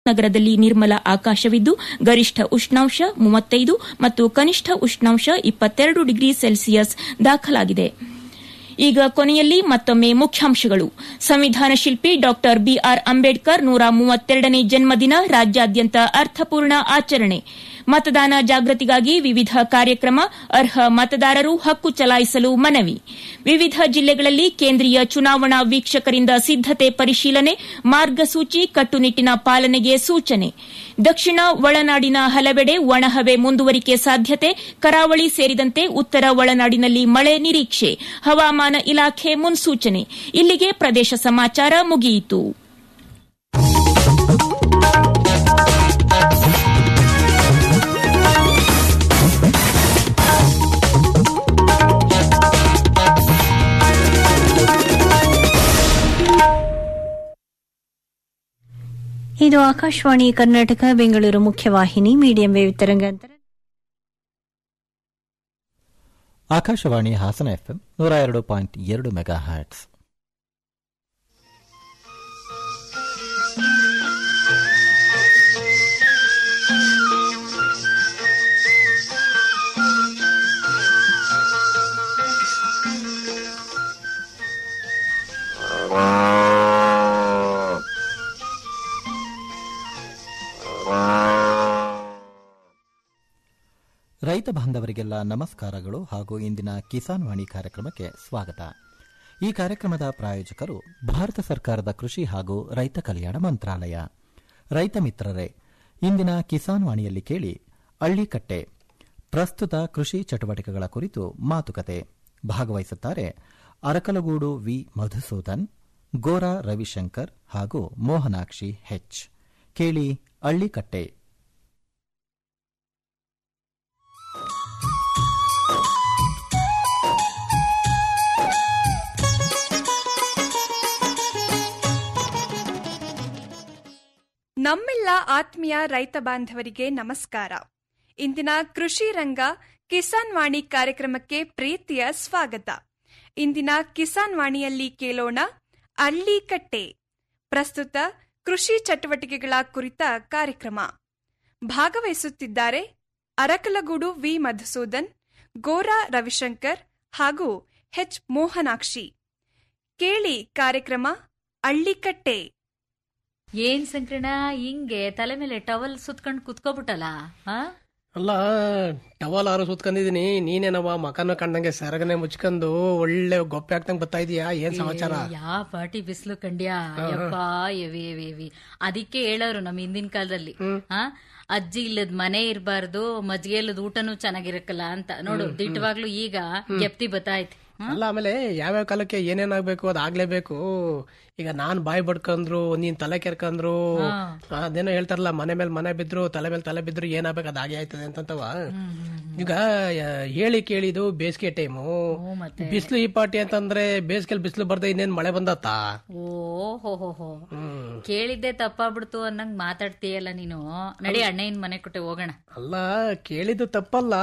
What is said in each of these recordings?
ನಗರದಲ್ಲಿ ನಿರ್ಮಲ ಆಕಾಶವಿದ್ದು ಗರಿಷ್ಠ ಉಷ್ಣಾಂಶ ಮೂವತ್ತೈದು ಮತ್ತು ಕನಿಷ್ಠ ಉಷ್ಣಾಂಶ ಇಪ್ಪತ್ತೆರಡು ಡಿಗ್ರಿ ಸೆಲ್ಸಿಯಸ್ ದಾಖಲಾಗಿದೆ ಈಗ ಕೊನೆಯಲ್ಲಿ ಮತ್ತೊಮ್ಮೆ ಮುಖ್ಯಾಂಶಗಳು ಸಂವಿಧಾನ ಶಿಲ್ಪಿ ಡಾ ಬಿಆರ್ ಅಂಬೇಡ್ಕರ್ ನೂರ ಮೂವತ್ತೆರಡನೇ ಜನ್ಮದಿನ ರಾಜ್ಯಾದ್ಯಂತ ಅರ್ಥಪೂರ್ಣ ಆಚರಣೆ ಮತದಾನ ಜಾಗೃತಿಗಾಗಿ ವಿವಿಧ ಕಾರ್ಯಕ್ರಮ ಅರ್ಹ ಮತದಾರರು ಹಕ್ಕು ಚಲಾಯಿಸಲು ಮನವಿ ವಿವಿಧ ಜಿಲ್ಲೆಗಳಲ್ಲಿ ಕೇಂದ್ರೀಯ ಚುನಾವಣಾ ವೀಕ್ಷಕರಿಂದ ಸಿದ್ದತೆ ಪರಿಶೀಲನೆ ಮಾರ್ಗಸೂಚಿ ಕಟ್ಟುನಿಟ್ಟಿನ ಪಾಲನೆಗೆ ಸೂಚನೆ ದಕ್ಷಿಣ ಒಳನಾಡಿನ ಹಲವೆಡೆ ಒಣಹವೆ ಮುಂದುವರಿಕೆ ಸಾಧ್ಯತೆ ಕರಾವಳಿ ಸೇರಿದಂತೆ ಉತ್ತರ ಒಳನಾಡಿನಲ್ಲಿ ಮಳೆ ನಿರೀಕ್ಷೆ ಹವಾಮಾನ ಇಲಾಖೆ ಮುನ್ಸೂಚನೆ ಇಲ್ಲಿಗೆ ಪ್ರದೇಶ ಸಮಾಚಾರ ಮುಗಿಯಿತು ಇದು ಆಕಾಶವಾಣಿ ಕರ್ನಾಟಕ ಬೆಂಗಳೂರು ಮುಖ್ಯವಾಹಿನಿ ಮೀಡಿಯಂ ವೇವ್ ತರಂಗಾಂತರ ಆಕಾಶವಾಣಿ ಹಾಸನ ಎಫ್ಎಂ ನೂರ ಎರಡು ಪಾಯಿಂಟ್ ಎರಡು ಮೆಗಾ ಹ್ಯಾಟ್ಸ್ ರೈತ ಬಾಂಧವರಿಗೆಲ್ಲ ನಮಸ್ಕಾರಗಳು ಹಾಗೂ ಇಂದಿನ ಕಿಸಾನ್ ವಾಣಿ ಕಾರ್ಯಕ್ರಮಕ್ಕೆ ಸ್ವಾಗತ ಈ ಕಾರ್ಯಕ್ರಮದ ಪ್ರಾಯೋಜಕರು ಭಾರತ ಸರ್ಕಾರದ ಕೃಷಿ ಹಾಗೂ ರೈತ ಕಲ್ಯಾಣ ಮಂತ್ರಾಲಯ ರೈತ ಮಿತ್ರರೇ ಇಂದಿನ ಕಿಸಾನ್ ವಾಣಿಯಲ್ಲಿ ಕೇಳಿ ಅಳ್ಳಿಕಟ್ಟೆ ಪ್ರಸ್ತುತ ಕೃಷಿ ಚಟುವಟಿಕೆಗಳ ಕುರಿತು ಮಾತುಕತೆ ಭಾಗವಹಿಸುತ್ತಾರೆ ಅರಕಲಗೂಡು ವಿ ಮಧುಸೂದನ್ ಗೋರಾ ರವಿಶಂಕರ್ ಹಾಗೂ ಮೋಹನಾಕ್ಷಿ ಹೆಚ್ ಕೇಳಿ ಅಳ್ಳಿಕಟ್ಟೆ ನಮ್ಮೆಲ್ಲ ಆತ್ಮೀಯ ರೈತ ಬಾಂಧವರಿಗೆ ನಮಸ್ಕಾರ ಇಂದಿನ ಕೃಷಿ ರಂಗ ಕಿಸಾನ್ ವಾಣಿ ಕಾರ್ಯಕ್ರಮಕ್ಕೆ ಪ್ರೀತಿಯ ಸ್ವಾಗತ ಇಂದಿನ ಕಿಸಾನ್ ವಾಣಿಯಲ್ಲಿ ಕೇಳೋಣ ಅಳ್ಳಿಕಟ್ಟೆ ಪ್ರಸ್ತುತ ಕೃಷಿ ಚಟುವಟಿಕೆಗಳ ಕುರಿತ ಕಾರ್ಯಕ್ರಮ ಭಾಗವಹಿಸುತ್ತಿದ್ದಾರೆ ಅರಕಲಗೂಡು ವಿ ಮಧುಸೂದನ್ ಗೋರಾ ರವಿಶಂಕರ್ ಹಾಗೂ ಹೆಚ್ ಮೋಹನಾಕ್ಷಿ ಕೇಳಿ ಕಾರ್ಯಕ್ರಮ ಅಳ್ಳಿಕಟ್ಟೆ ಏನ್ ಸಂಕ್ರಣ ಹಿಂಗೆ ತಲೆ ಮೇಲೆ ಟವಲ್ ಸುತ್ಕೊಂಡ್ ಕುತ್ಕೋಬಿಟ್ಟಲ್ಲ ಆ? ಅಲ್ಲ ಟವಲ್ ಆರು ಸುತ್ಕೊಂಡಿದೀನಿ ನೀನೇನವ ಮಕನ ಕಂಡಂಗೆ ಸೆರಗನೆ ಮುಚ್ಕೊಂಡು ಒಳ್ಳೆ ಗೊಪ್ಪೆ ಆಗ್ತಂಗ್ ಬರ್ತಾ ಇದೀಯಾ ಏನ್ ಸಮಾಚಾರ ಏ, ಯಾ ಪಾಟಿ ಬಿಸಿಲು ಕಂಡ್ಯಾ ಯಪ್ಪ ಎವಿ ಎವಿ ಎವಿ ಅದಕ್ಕೆ ಹೇಳೋರು ನಮ್ ಹಿಂದಿನ ಕಾಲದಲ್ಲಿ ಆ ಅಜ್ಜಿ ಇಲ್ಲದ ಮನೆ ಇರಬಾರ್ದು ಮಜ್ಜಿಗೆ ಇಲ್ಲದ ಊಟನೂ ಚೆನ್ನಾಗಿರಕ್ಕಲ್ಲ ಅಂತ ನೋಡು ದಿಟ್ಟವಾಗ್ಲೂ ಈಗ ಗೆಪ್ತಿ ಬತ್ತಾಯ್ತು ಅಲ್ಲ ಆಮೇಲೆ ಯಾವ್ಯಾವ ಕಾಲಕ್ಕೆ ಏನೇನಾಗ್ಬೇಕು ಅದ್ ಆಗ್ಲೇಬೇಕು ಈಗ ನಾನ್ ಬಾಯಿ ಬಡ್ಕಂದ್ರು ನೀನ್ ತಲೆ ಕೆರ್ಕಂದ್ರು ಅದೇನೋ ಹೇಳ್ತಾರಲ್ಲ ಮನೆ ಮೇಲೆ ಮನೆ ಬಿದ್ರು ತಲೆ ಮೇಲೆ ತಲೆ ಬಿದ್ರು ಏನಾಗ್ಬೇಕು ಅದ್ ಹಾಗೆ ಆಯ್ತದೆ ಅಂತಂತವ ಈಗ ಯ- ಹೇಳಿ ಕೇಳಿದು ಬೇಸಿಗೆ ಟೈಮು ಮತ್ತೆ ಬಿಸಿಲು ಈ ಪಾಟಿ ಅಂತಂದ್ರೆ ಬೇಸಿಗೆಲ್ ಬಿಸಿಲು ಬರ್ದೆ ಇನ್ನೇನ್ ಮಳೆ ಬಂದತ್ತ ಓ ಹೋ ಹೋ ಹೋ ಕೇಳಿದ್ದೆ ತಪ್ಪಾಗ್ಬಿಡ್ತು ಅನ್ನಂಗ್ ಮಾತಾಡ್ತೀಯಲ್ಲ ನೀನು ನಡಿ ಅಣ್ಣಯ್ಯನ್ ಮನೆ ಕೊಟ್ಟೆ ಹೋಗೋಣ ಅಲ್ಲ ಕೇಳಿದ್ದು ತಪ್ಪಲ್ಲ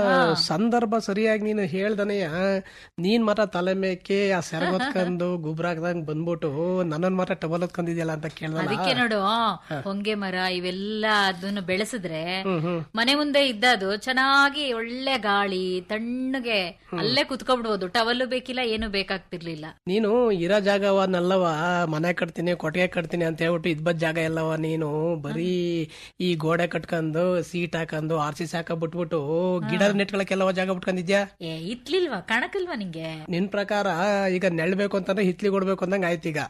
ಸಂದರ್ಭ ಸರಿಯಾಗಿ ನೀನು ಹೇಳ್ದನೆಯ ನೀನ್ ಮಾತ್ರ ತಲೆ ಮೇಕೆ ಆ ಸೆರಗೊತ್ಕೊಂಡು ಗುಬ್ರ ಹಾಕ್ದಂಗ್ ಬಂದ್ಬಿಟ್ಟು ನನ್ನನ್ ಮಾತ್ರ ಟಬಲ್ ಹೊತ್ಕೊಂಡಿದ್ಯಲ್ಲ ಅಂತ ಕೇಳ್ದಲ್ಲ ಅದಕ್ಕೆ ನೋಡು ಹೊಂಗೆ ಮರ ಇವೆಲ್ಲ ಅದನ್ನ ಬೆಳೆಸಿದ್ರೆ ಮನೆ ಮುಂದೆ ಇದ್ದದು ಚೆನ್ನಾಗಿ ಒಳ್ಳೆ ಗಾಳಿ ತಣ್ಣಗೆ ಅಲ್ಲೇ ಕುತ್ಕೊಬಿಡ್ಬೋದು ಟವಲ್ಲು ಬೇಕಿಲ್ಲ ಏನು ಬೇಕಾಗ್ತಿರ್ಲಿಲ್ಲ ನೀನು ಇರೋ ಜಾಗವನ್ನಲ್ಲವ ಮನೆ ಕಟ್ತೀನಿ ಕೊಟ್ಟಿಗೆ ಕಟ್ತೀನಿ ಅಂತ ಹೇಳ್ಬಿಟ್ಟು ಇದ್ಬದ್ ಜಾಗ ಎಲ್ಲವ ನೀನು ಬರೀ ಈ ಗೋಡೆ ಕಟ್ಕೊಂಡು ಸೀಟ್ ಹಾಕೊಂಡು ಆರ್ ಸಿ ಸಾಕ ಬಿಟ್ಬಿಟ್ಟು ಗಿಡದ ನೆಟ್ಗಳಕ್ಕೆಲ್ಲವ ಜಾಗ ಬಿಟ್ಕೊಂಡಿದ್ಯಾ ಏ ಇತ್ಲಿಲ್ವಾ ಕಣಕಲ್ವಾ ನಿಂಗೆ ನಿನ್ ಪ್ರಕಾರ ಈಗ ನೆಳ್ಬೇಕು ಅಂತಂದ್ರೆ ಹಿತ್ಲಿ ಕೊಡ್ಬೇಕು ಅಂದಂಗ ಆಯ್ತು ಈಗ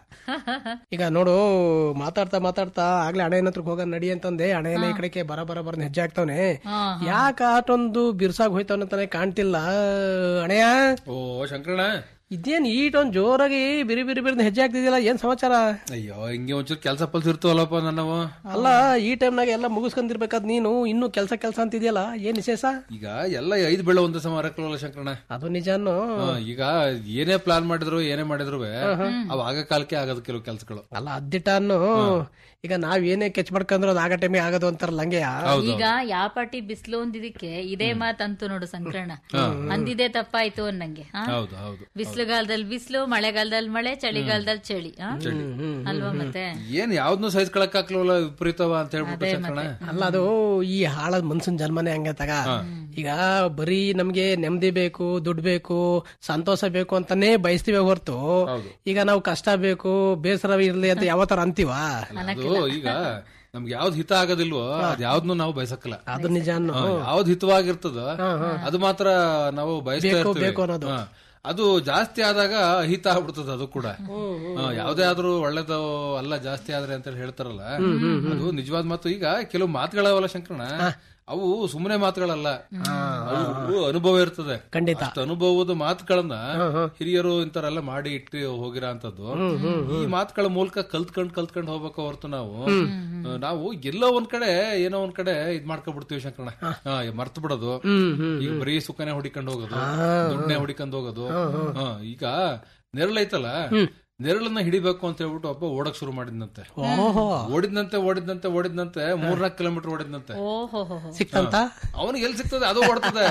ಈಗ ನೋಡು ಮಾತಾಡ್ತಾ ಮಾತಾಡ್ತಾ ಆಗ್ಲೇ ಹಣೆಯನ್ನ ಹತ್ರಕ್ ಹೋಗ ನಡಿ ಅಂತಂದೆ ಹಣೆಯನ್ನ ಈ ಕಡೆಗೆ ಬರ ಬರ ಬರ ಹೆಜ್ಜೆ ಆಗ್ತಾವನೆ ಯಾಕ ಆಟೊಂದು ಬಿರ್ಸಾಗ್ ಹೋಯ್ತಾವನಂತಾನೆ ಕಾಣ್ತಿಲ್ಲ ಹಣೆಯ ಓ ಶಂಕರಣ್ಣ ಇದೇನ್ ಈಟೊಂದ್ ಜೋರಾಗಿ ಬಿರಿ ಬಿರಿ ಬಿರಿ ಹೆಜ್ಜೆ ಆಗ್ತಿದ್ಯಲ್ಲ ಏನ್ ಸಮಾಚಾರ ಅಯ್ಯೋ ಹಿಂಗೆ ಒಂಚೂರು ಕೆಲಸ ಪಲ್ಸ ಇರ್ತವಲ್ಲಪ್ಪ ನನ್ನವ ಅಲ್ಲ ಈ ಟೈಮ್ನಾಗ ಎಲ್ಲ ಮುಗಿಸ್ಕೊಂಡಿರ್ಬೇಕಾದ್ ನೀನು ಇನ್ನು ಕೆಲ್ಸ ಕೆಲ್ಸ ಅಂತಿದ್ಯಲ್ಲ ಏನ್ ವಿಶೇಷ ಈಗ ಎಲ್ಲ ಐದು ಬೆಳೆ ಒಂದೇ ಸಮ ಹರಕಲ್ಲ ಶಂಕರಣ್ಣ ಅದು ನಿಜಾನು ಹಾ, ಈಗ ಏನೇ ಪ್ಲಾನ್ ಮಾಡಿದ್ರು ಏನೇ ಮಾಡಿದ್ರು ಅವ್ ಆಗ ಕಾಲಕ್ಕೆ ಆಗೋದು ಕೆಲವು ಕೆಲಸಗಳು ಅಲ್ಲ ಅದ್ದಿಟ್ಟಾನು ಈಗ ನಾವ್ ಏನೇ ಕೆಚ್ ಮಾಡ್ಕೊಂಡ್ರು ಅದ್ ಆಗ ಟೈಮಿಗೆ ಆಗೋದು ಅಂತಾರಲ್ಲ ಹಂಗೆ ಈಗ ಯಾವ ಪಾಟಿ ಬಿಸಿಲು ಒಂದಿದಕ್ಕೆ ಇದೇ ಮಾತ್ ಅಂತು ನೋಡು ಸಂಕ್ರಣ ಅಂದಿದೆ ತಪ್ಪಾಯ್ತು ಅನ್ನಂಗೆ ಆ? ಹೌದು ಹೌದು ಬಿಸಿಲುಗಾಲದಲ್ಲಿ ಬಿಸಿಲು ಮಳೆಗಾಲದಲ್ಲಿ ಮಳೆ ಚಳಿಗಾಲದಲ್ಲಿ ಚಳಿ ಆ? ಅಲ್ವಾ ಮತ್ತೆ ಏನ್ ಯಾವ್ದನ್ನು ಸಹಿಸ್ಕೊಳಕ್ ಆಗ್ಲವಲ್ಲ ವಿಪರೀತವ ಅಂತ ಹೇಳ್ಬಿಟ್ಟು ಶಂಕರಣ್ಣ ಅಲ್ಲ ಅದು ಈ ಹಾಳದ್ ಮನ್ಸನ್ ಜನ್ಮನೆ ಹಂಗೆ ತಗ ಈಗ ಬರೀ ನಮ್ಗೆ ನೆಮ್ಮದಿ ಬೇಕು ದುಡ್ಡು ಬೇಕು ಸಂತೋಷ ಬೇಕು ಅಂತಾನೆ ಬಯಸ್ತೀವಿ ಹೊರ್ತು ಈಗ ನಾವು ಕಷ್ಟ ಬೇಕು ಬೇಸರ ಇರ್ಲಿ ಅಂತ ಯಾವ ತರ ಅಂತೀವ ಅದು ಈಗ ನಮ್ಗೆ ಯಾವ್ದು ಹಿತ ಆಗೋದಿಲ್ವೋ ಅದ್ ಯಾವ್ದನ್ನು ನಾವು ಬಯಸಕ್ಕಲ್ಲ ಅದು ನಿಜ ಅನ್ನೋ ಹಾ, ಯಾವ್ದು ಹಿತವಾಗಿರ್ತದ ಅದು ಮಾತ್ರ ನಾವು ಬಯಸ್ತಾ ಇರ್ತೀವಿ ಹಾ. ಅದು ಜಾಸ್ತಿ ಆದಾಗ ಹಿತ ಆಗ್ಬಿಡ್ತದ ಅದು ಕೂಡ ಹಾ, ಯಾವ್ದೇ ಆದ್ರೂ ಒಳ್ಳೇದು ಅಲ್ಲ ಜಾಸ್ತಿ ಆದ್ರೆ ಅಂತ ಹೇಳ್ತಾರಲ್ಲ ಅದು ನಿಜವಾದ ಮಾತು ಈಗ ಕೆಲವು ಮಾತುಗಳವಲ್ಲ ಶಂಕರಣ ಅವು ಸುಮ್ಮನೆ ಮಾತುಗಳಲ್ಲ ಅವು ಅನುಭವ ಇರ್ತದೆ ಖಂಡಿತ. ಅಷ್ಟು ಅನುಭವದ ಮಾತುಗಳನ್ನ ಹಿರಿಯರು ಇಂತರೆಲ್ಲ ಮಾಡಿ ಇಟ್ಟು ಹೋಗಿರೋ ಅಂತದ್ದು ಈ ಮಾತುಗಳ ಮೂಲಕ ಕಲ್ತ್ಕೊಂಡ್ ಕಲ್ತ್ಕೊಂಡ್ ಹೋಗ್ಬೇಕು ಹೊರತು ನಾವು ಆ, ನಾವು ಎಲ್ಲೋ ಒಂದ್ ಕಡೆ ಏನೋ ಒಂದ್ ಕಡೆ ಇದ್ ಮಾಡ್ಕೊಂಡ್ಬಿಡ್ತೀವಿ ಶಂಕರಣ ಹಾ ಮರ್ತು ಬಿಡೋದು ಈಗ ಬರೀ ಸುಖನೆ ಹೊಡಿಕೊಂಡ್ ಹೋಗೋದು ದುಡ್ಡನೆ ಹೊಡಿಕೊಂಡ್ ಹೋಗೋದು ಹಾ, ಈಗ ನೆರಳೈತಲ್ಲ ನೆರಳನ್ನ ಹಿಡಿಬೇಕು ಅಂತ ಹೇಳ್ಬಿಟ್ಟು ಒಬ್ಬ ಓಡಕ್ ಶುರು ಮಾಡಿದ್ನಂತೆ ಓಹೋ ಓಡಿದ್ನಂತೆ ಓಡಿದ್ನಂತೆ ಓಡಿದ್ನಂತೆ ಮೂರ್ನಾಲ್ಕು ಕಿಲೋಮೀಟರ್ ಓಡಿದ್ನಂತೆ ಓಹೋ ಹೋ ಹೋ. ಸಿಕ್ತಂತ ಅವನಿಗೆ ಎಲ್ಲಿ ಸಿಗ್ತದೆ ಅದು ಓಡ್ತದೆ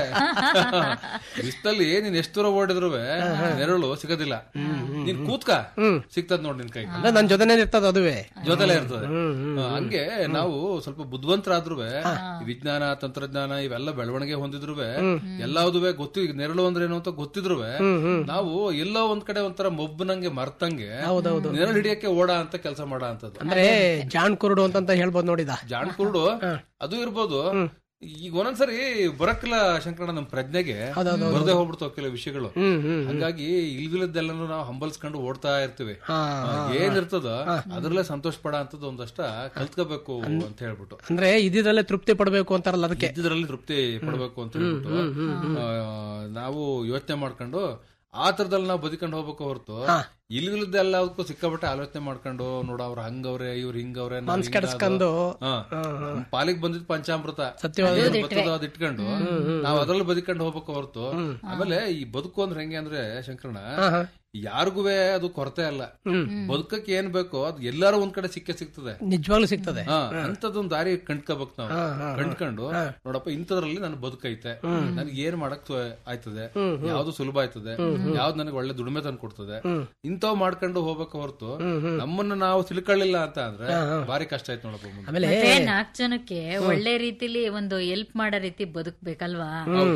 ಬಿಸ್ತಲ್ಲಿ ನೀನ್ ಎಷ್ಟು ದೂರ ಓಡಿದ್ರು ನೆರಳು ಸಿಗೋದಿಲ್ಲ ನೀನ್ ಕೂತ್ಕ ಸಿಗ್ತದ ನೋಡ್ ನಿನ್ ಕೈ ಅಂದ್ರೆ ನನ್ ಜೊತೆನೇ ಇರ್ತದ ಅದುವೆ ಜೊತೆಲೇ ಇರ್ತದೆ ಹಾ, ಹಂಗೆ ನಾವು ಸ್ವಲ್ಪ ಬುದ್ಧಿವಂತರಾದ್ರೂ ವಿಜ್ಞಾನ ತಂತ್ರಜ್ಞಾನ ಇವೆಲ್ಲ ಬೆಳವಣಿಗೆ ಹೊಂದಿದ್ರು ಎಲ್ಲಾವುದುವೆ ಗೊತ್ತು ಈಗ ನೆರಳು ಅಂದ್ರೆ ಏನು ಅಂತ ಗೊತ್ತಿದ್ರು ನಾವು ಎಲ್ಲೋ ಒಂದ್ ಕಡೆ ಒಂಥರ ಮೊಬ್ಬನಂಗೆ ಮರ್ತಂಗೆ ನೆರಳು ಹಿಡಿಯಕ್ಕೆ ಓಡ ಅಂತ ಕೆಲಸ ಮಾಡ ಅಂತದ್ದು ಅಂದ್ರೆ ಜಾಣ್ ಕುರುಡು ಅಂತಂತ ಹೇಳ್ಬೋದು ನೋಡಿದ ಜಾಣ ಕುರುಡು ಅದು ಇರ್ಬೋದು ಈಗ ಒಂದೊಂದ್ಸರಿ ಬರಕ್ಕಿಲ್ಲ ಶಂಕರಣ್ಣ ನಮ್ ಪ್ರಜ್ಞೆಗೆ ಬರದೇ ಹೋಗ್ಬಿಡ್ತಾವ ಕೆಲವು ವಿಷಯಗಳು ಹಂಗಾಗಿ ಇಲ್ವಿಲ್ಲದೆಲ್ಲನೂ ನಾವು ಹಂಬಲ್ಸ್ಕೊಂಡು ಓಡ್ತಾ ಇರ್ತೀವಿ ಹಾ, ಏನಿರ್ತದ ಅದ್ರಲ್ಲೇ ಸಂತೋಷ ಪಡ ಅಂತದ್ದು ಒಂದಷ್ಟ ಕಲ್ತ್ಕೋಬೇಕು ಅಂತ ಹೇಳ್ಬಿಟ್ಟು ಅಂದ್ರೆ ಇದ್ರಲ್ಲೇ ತೃಪ್ತಿ ಪಡ್ಬೇಕು ಅಂತಾರಲ್ಲ ಅದಕ್ಕೆ ಇದ್ರಲ್ಲಿ ತೃಪ್ತಿ ಪಡ್ಬೇಕು ಅಂತ ಹೇಳ್ಬಿಟ್ಟು ಆ, ನಾವು ಯೋಚನೆ ಮಾಡ್ಕೊಂಡು ಆ ತರದಲ್ಲಿ ನಾವು ಬದುಕೊಂಡು ಹೋಗ್ಬೇಕು ಹೊರತು ಇಲ್ವಿಲ್ಲದೆಲ್ಲ ಅದಕ್ಕೂ ಸಿಕ್ಕಾಪಟ್ಟೆ ಆಲೋಚನೆ ಮಾಡ್ಕೊಂಡು ನೋಡ ಅವ್ರ ಹಂಗವ್ರೆ ಇವ್ರ ಹಿಂಗವ್ರೆ ನಾವ್ ಹಿಂಗಾದ್ರು. ಕೆಡ್ಸ್ಕೊಂಡು, ಹಾ. ಪಾಲಿಗೆ ಬಂದಿದ್ ಪಂಚಾಮೃತ ಸತ್ಯವಾದ ಏನ್ ಬರ್ತದೋ ಅದ್ ಇಟ್ಕೊಂಡು ನಾವ್ ಅದ್ರಲ್ಲಿ ಬದುಕೊಂಡು ಹೋಗ್ಬೇಕು ಹೊರತು ಆಮೇಲೆ ಈ ಬದುಕು ಅಂದ್ರೆ ಹೆಂಗೆ ಅಂದ್ರೆ ಶಂಕರಣ ಯಾರಿಗುವೆ ಅದು ಕೊರತೆ ಅಲ್ಲ ಬದುಕಕ್ಕೆ ಏನ್ ಬೇಕೋ ಅದು ಎಲ್ಲಾರು ಒಂದ್ ಕಡೆ ಸಿಕ್ಕೇ ಸಿಗ್ತದೆ ನಿಜವಾಗ್ಲೂ ಸಿಗ್ತದೆ ಹಾ ಅಂತದೊಂದ್ ದಾರಿ ಕಂಡ್ಕೋಬೇಕು ನಾವು ಕಂಡ್ಕೊಂಡು ನೋಡಪ್ಪ ಇಂಥದ್ರಲ್ಲಿ ನನ್ ಬದುಕೈತೆ ನನ್ಗೆ ಏನ್ ಮಾಡಕ್ ತ- ಆಯ್ತದೆ ಯಾವ್ದು ಸುಲಭ ಆಯ್ತದೆ ಯಾವ್ದು ನನಗೆ ಒಳ್ಳೆ ದುಡಿಮೆ ತಂದು ಕೊಡ್ತದೆ ಇಂಥವ್ ಮಾಡ್ಕೊಂಡು ಹೋಗ್ಬೇಕು ಹೊರತು ನಮ್ಮನ್ನ ನಾವು ತಿಳ್ಕೊಳ್ಳಿಲ್ಲ ಅಂತ ಅಂದ್ರೆ ಬಾರಿ ಕಷ್ಟ ಆಯ್ತು ನೋಡಪ್ಪ ಮುಂದೆ ಆಮೇಲೆ ಮತ್ತೆ ನಾಲ್ಕ್ ಜನಕ್ಕೆ ಒಳ್ಳೆ ರೀತಿಲಿ ಒಂದು ಹೆಲ್ಪ್ ಮಾಡೋ ರೀತಿ ಬದುಕ್ಬೇಕಲ್ವಾ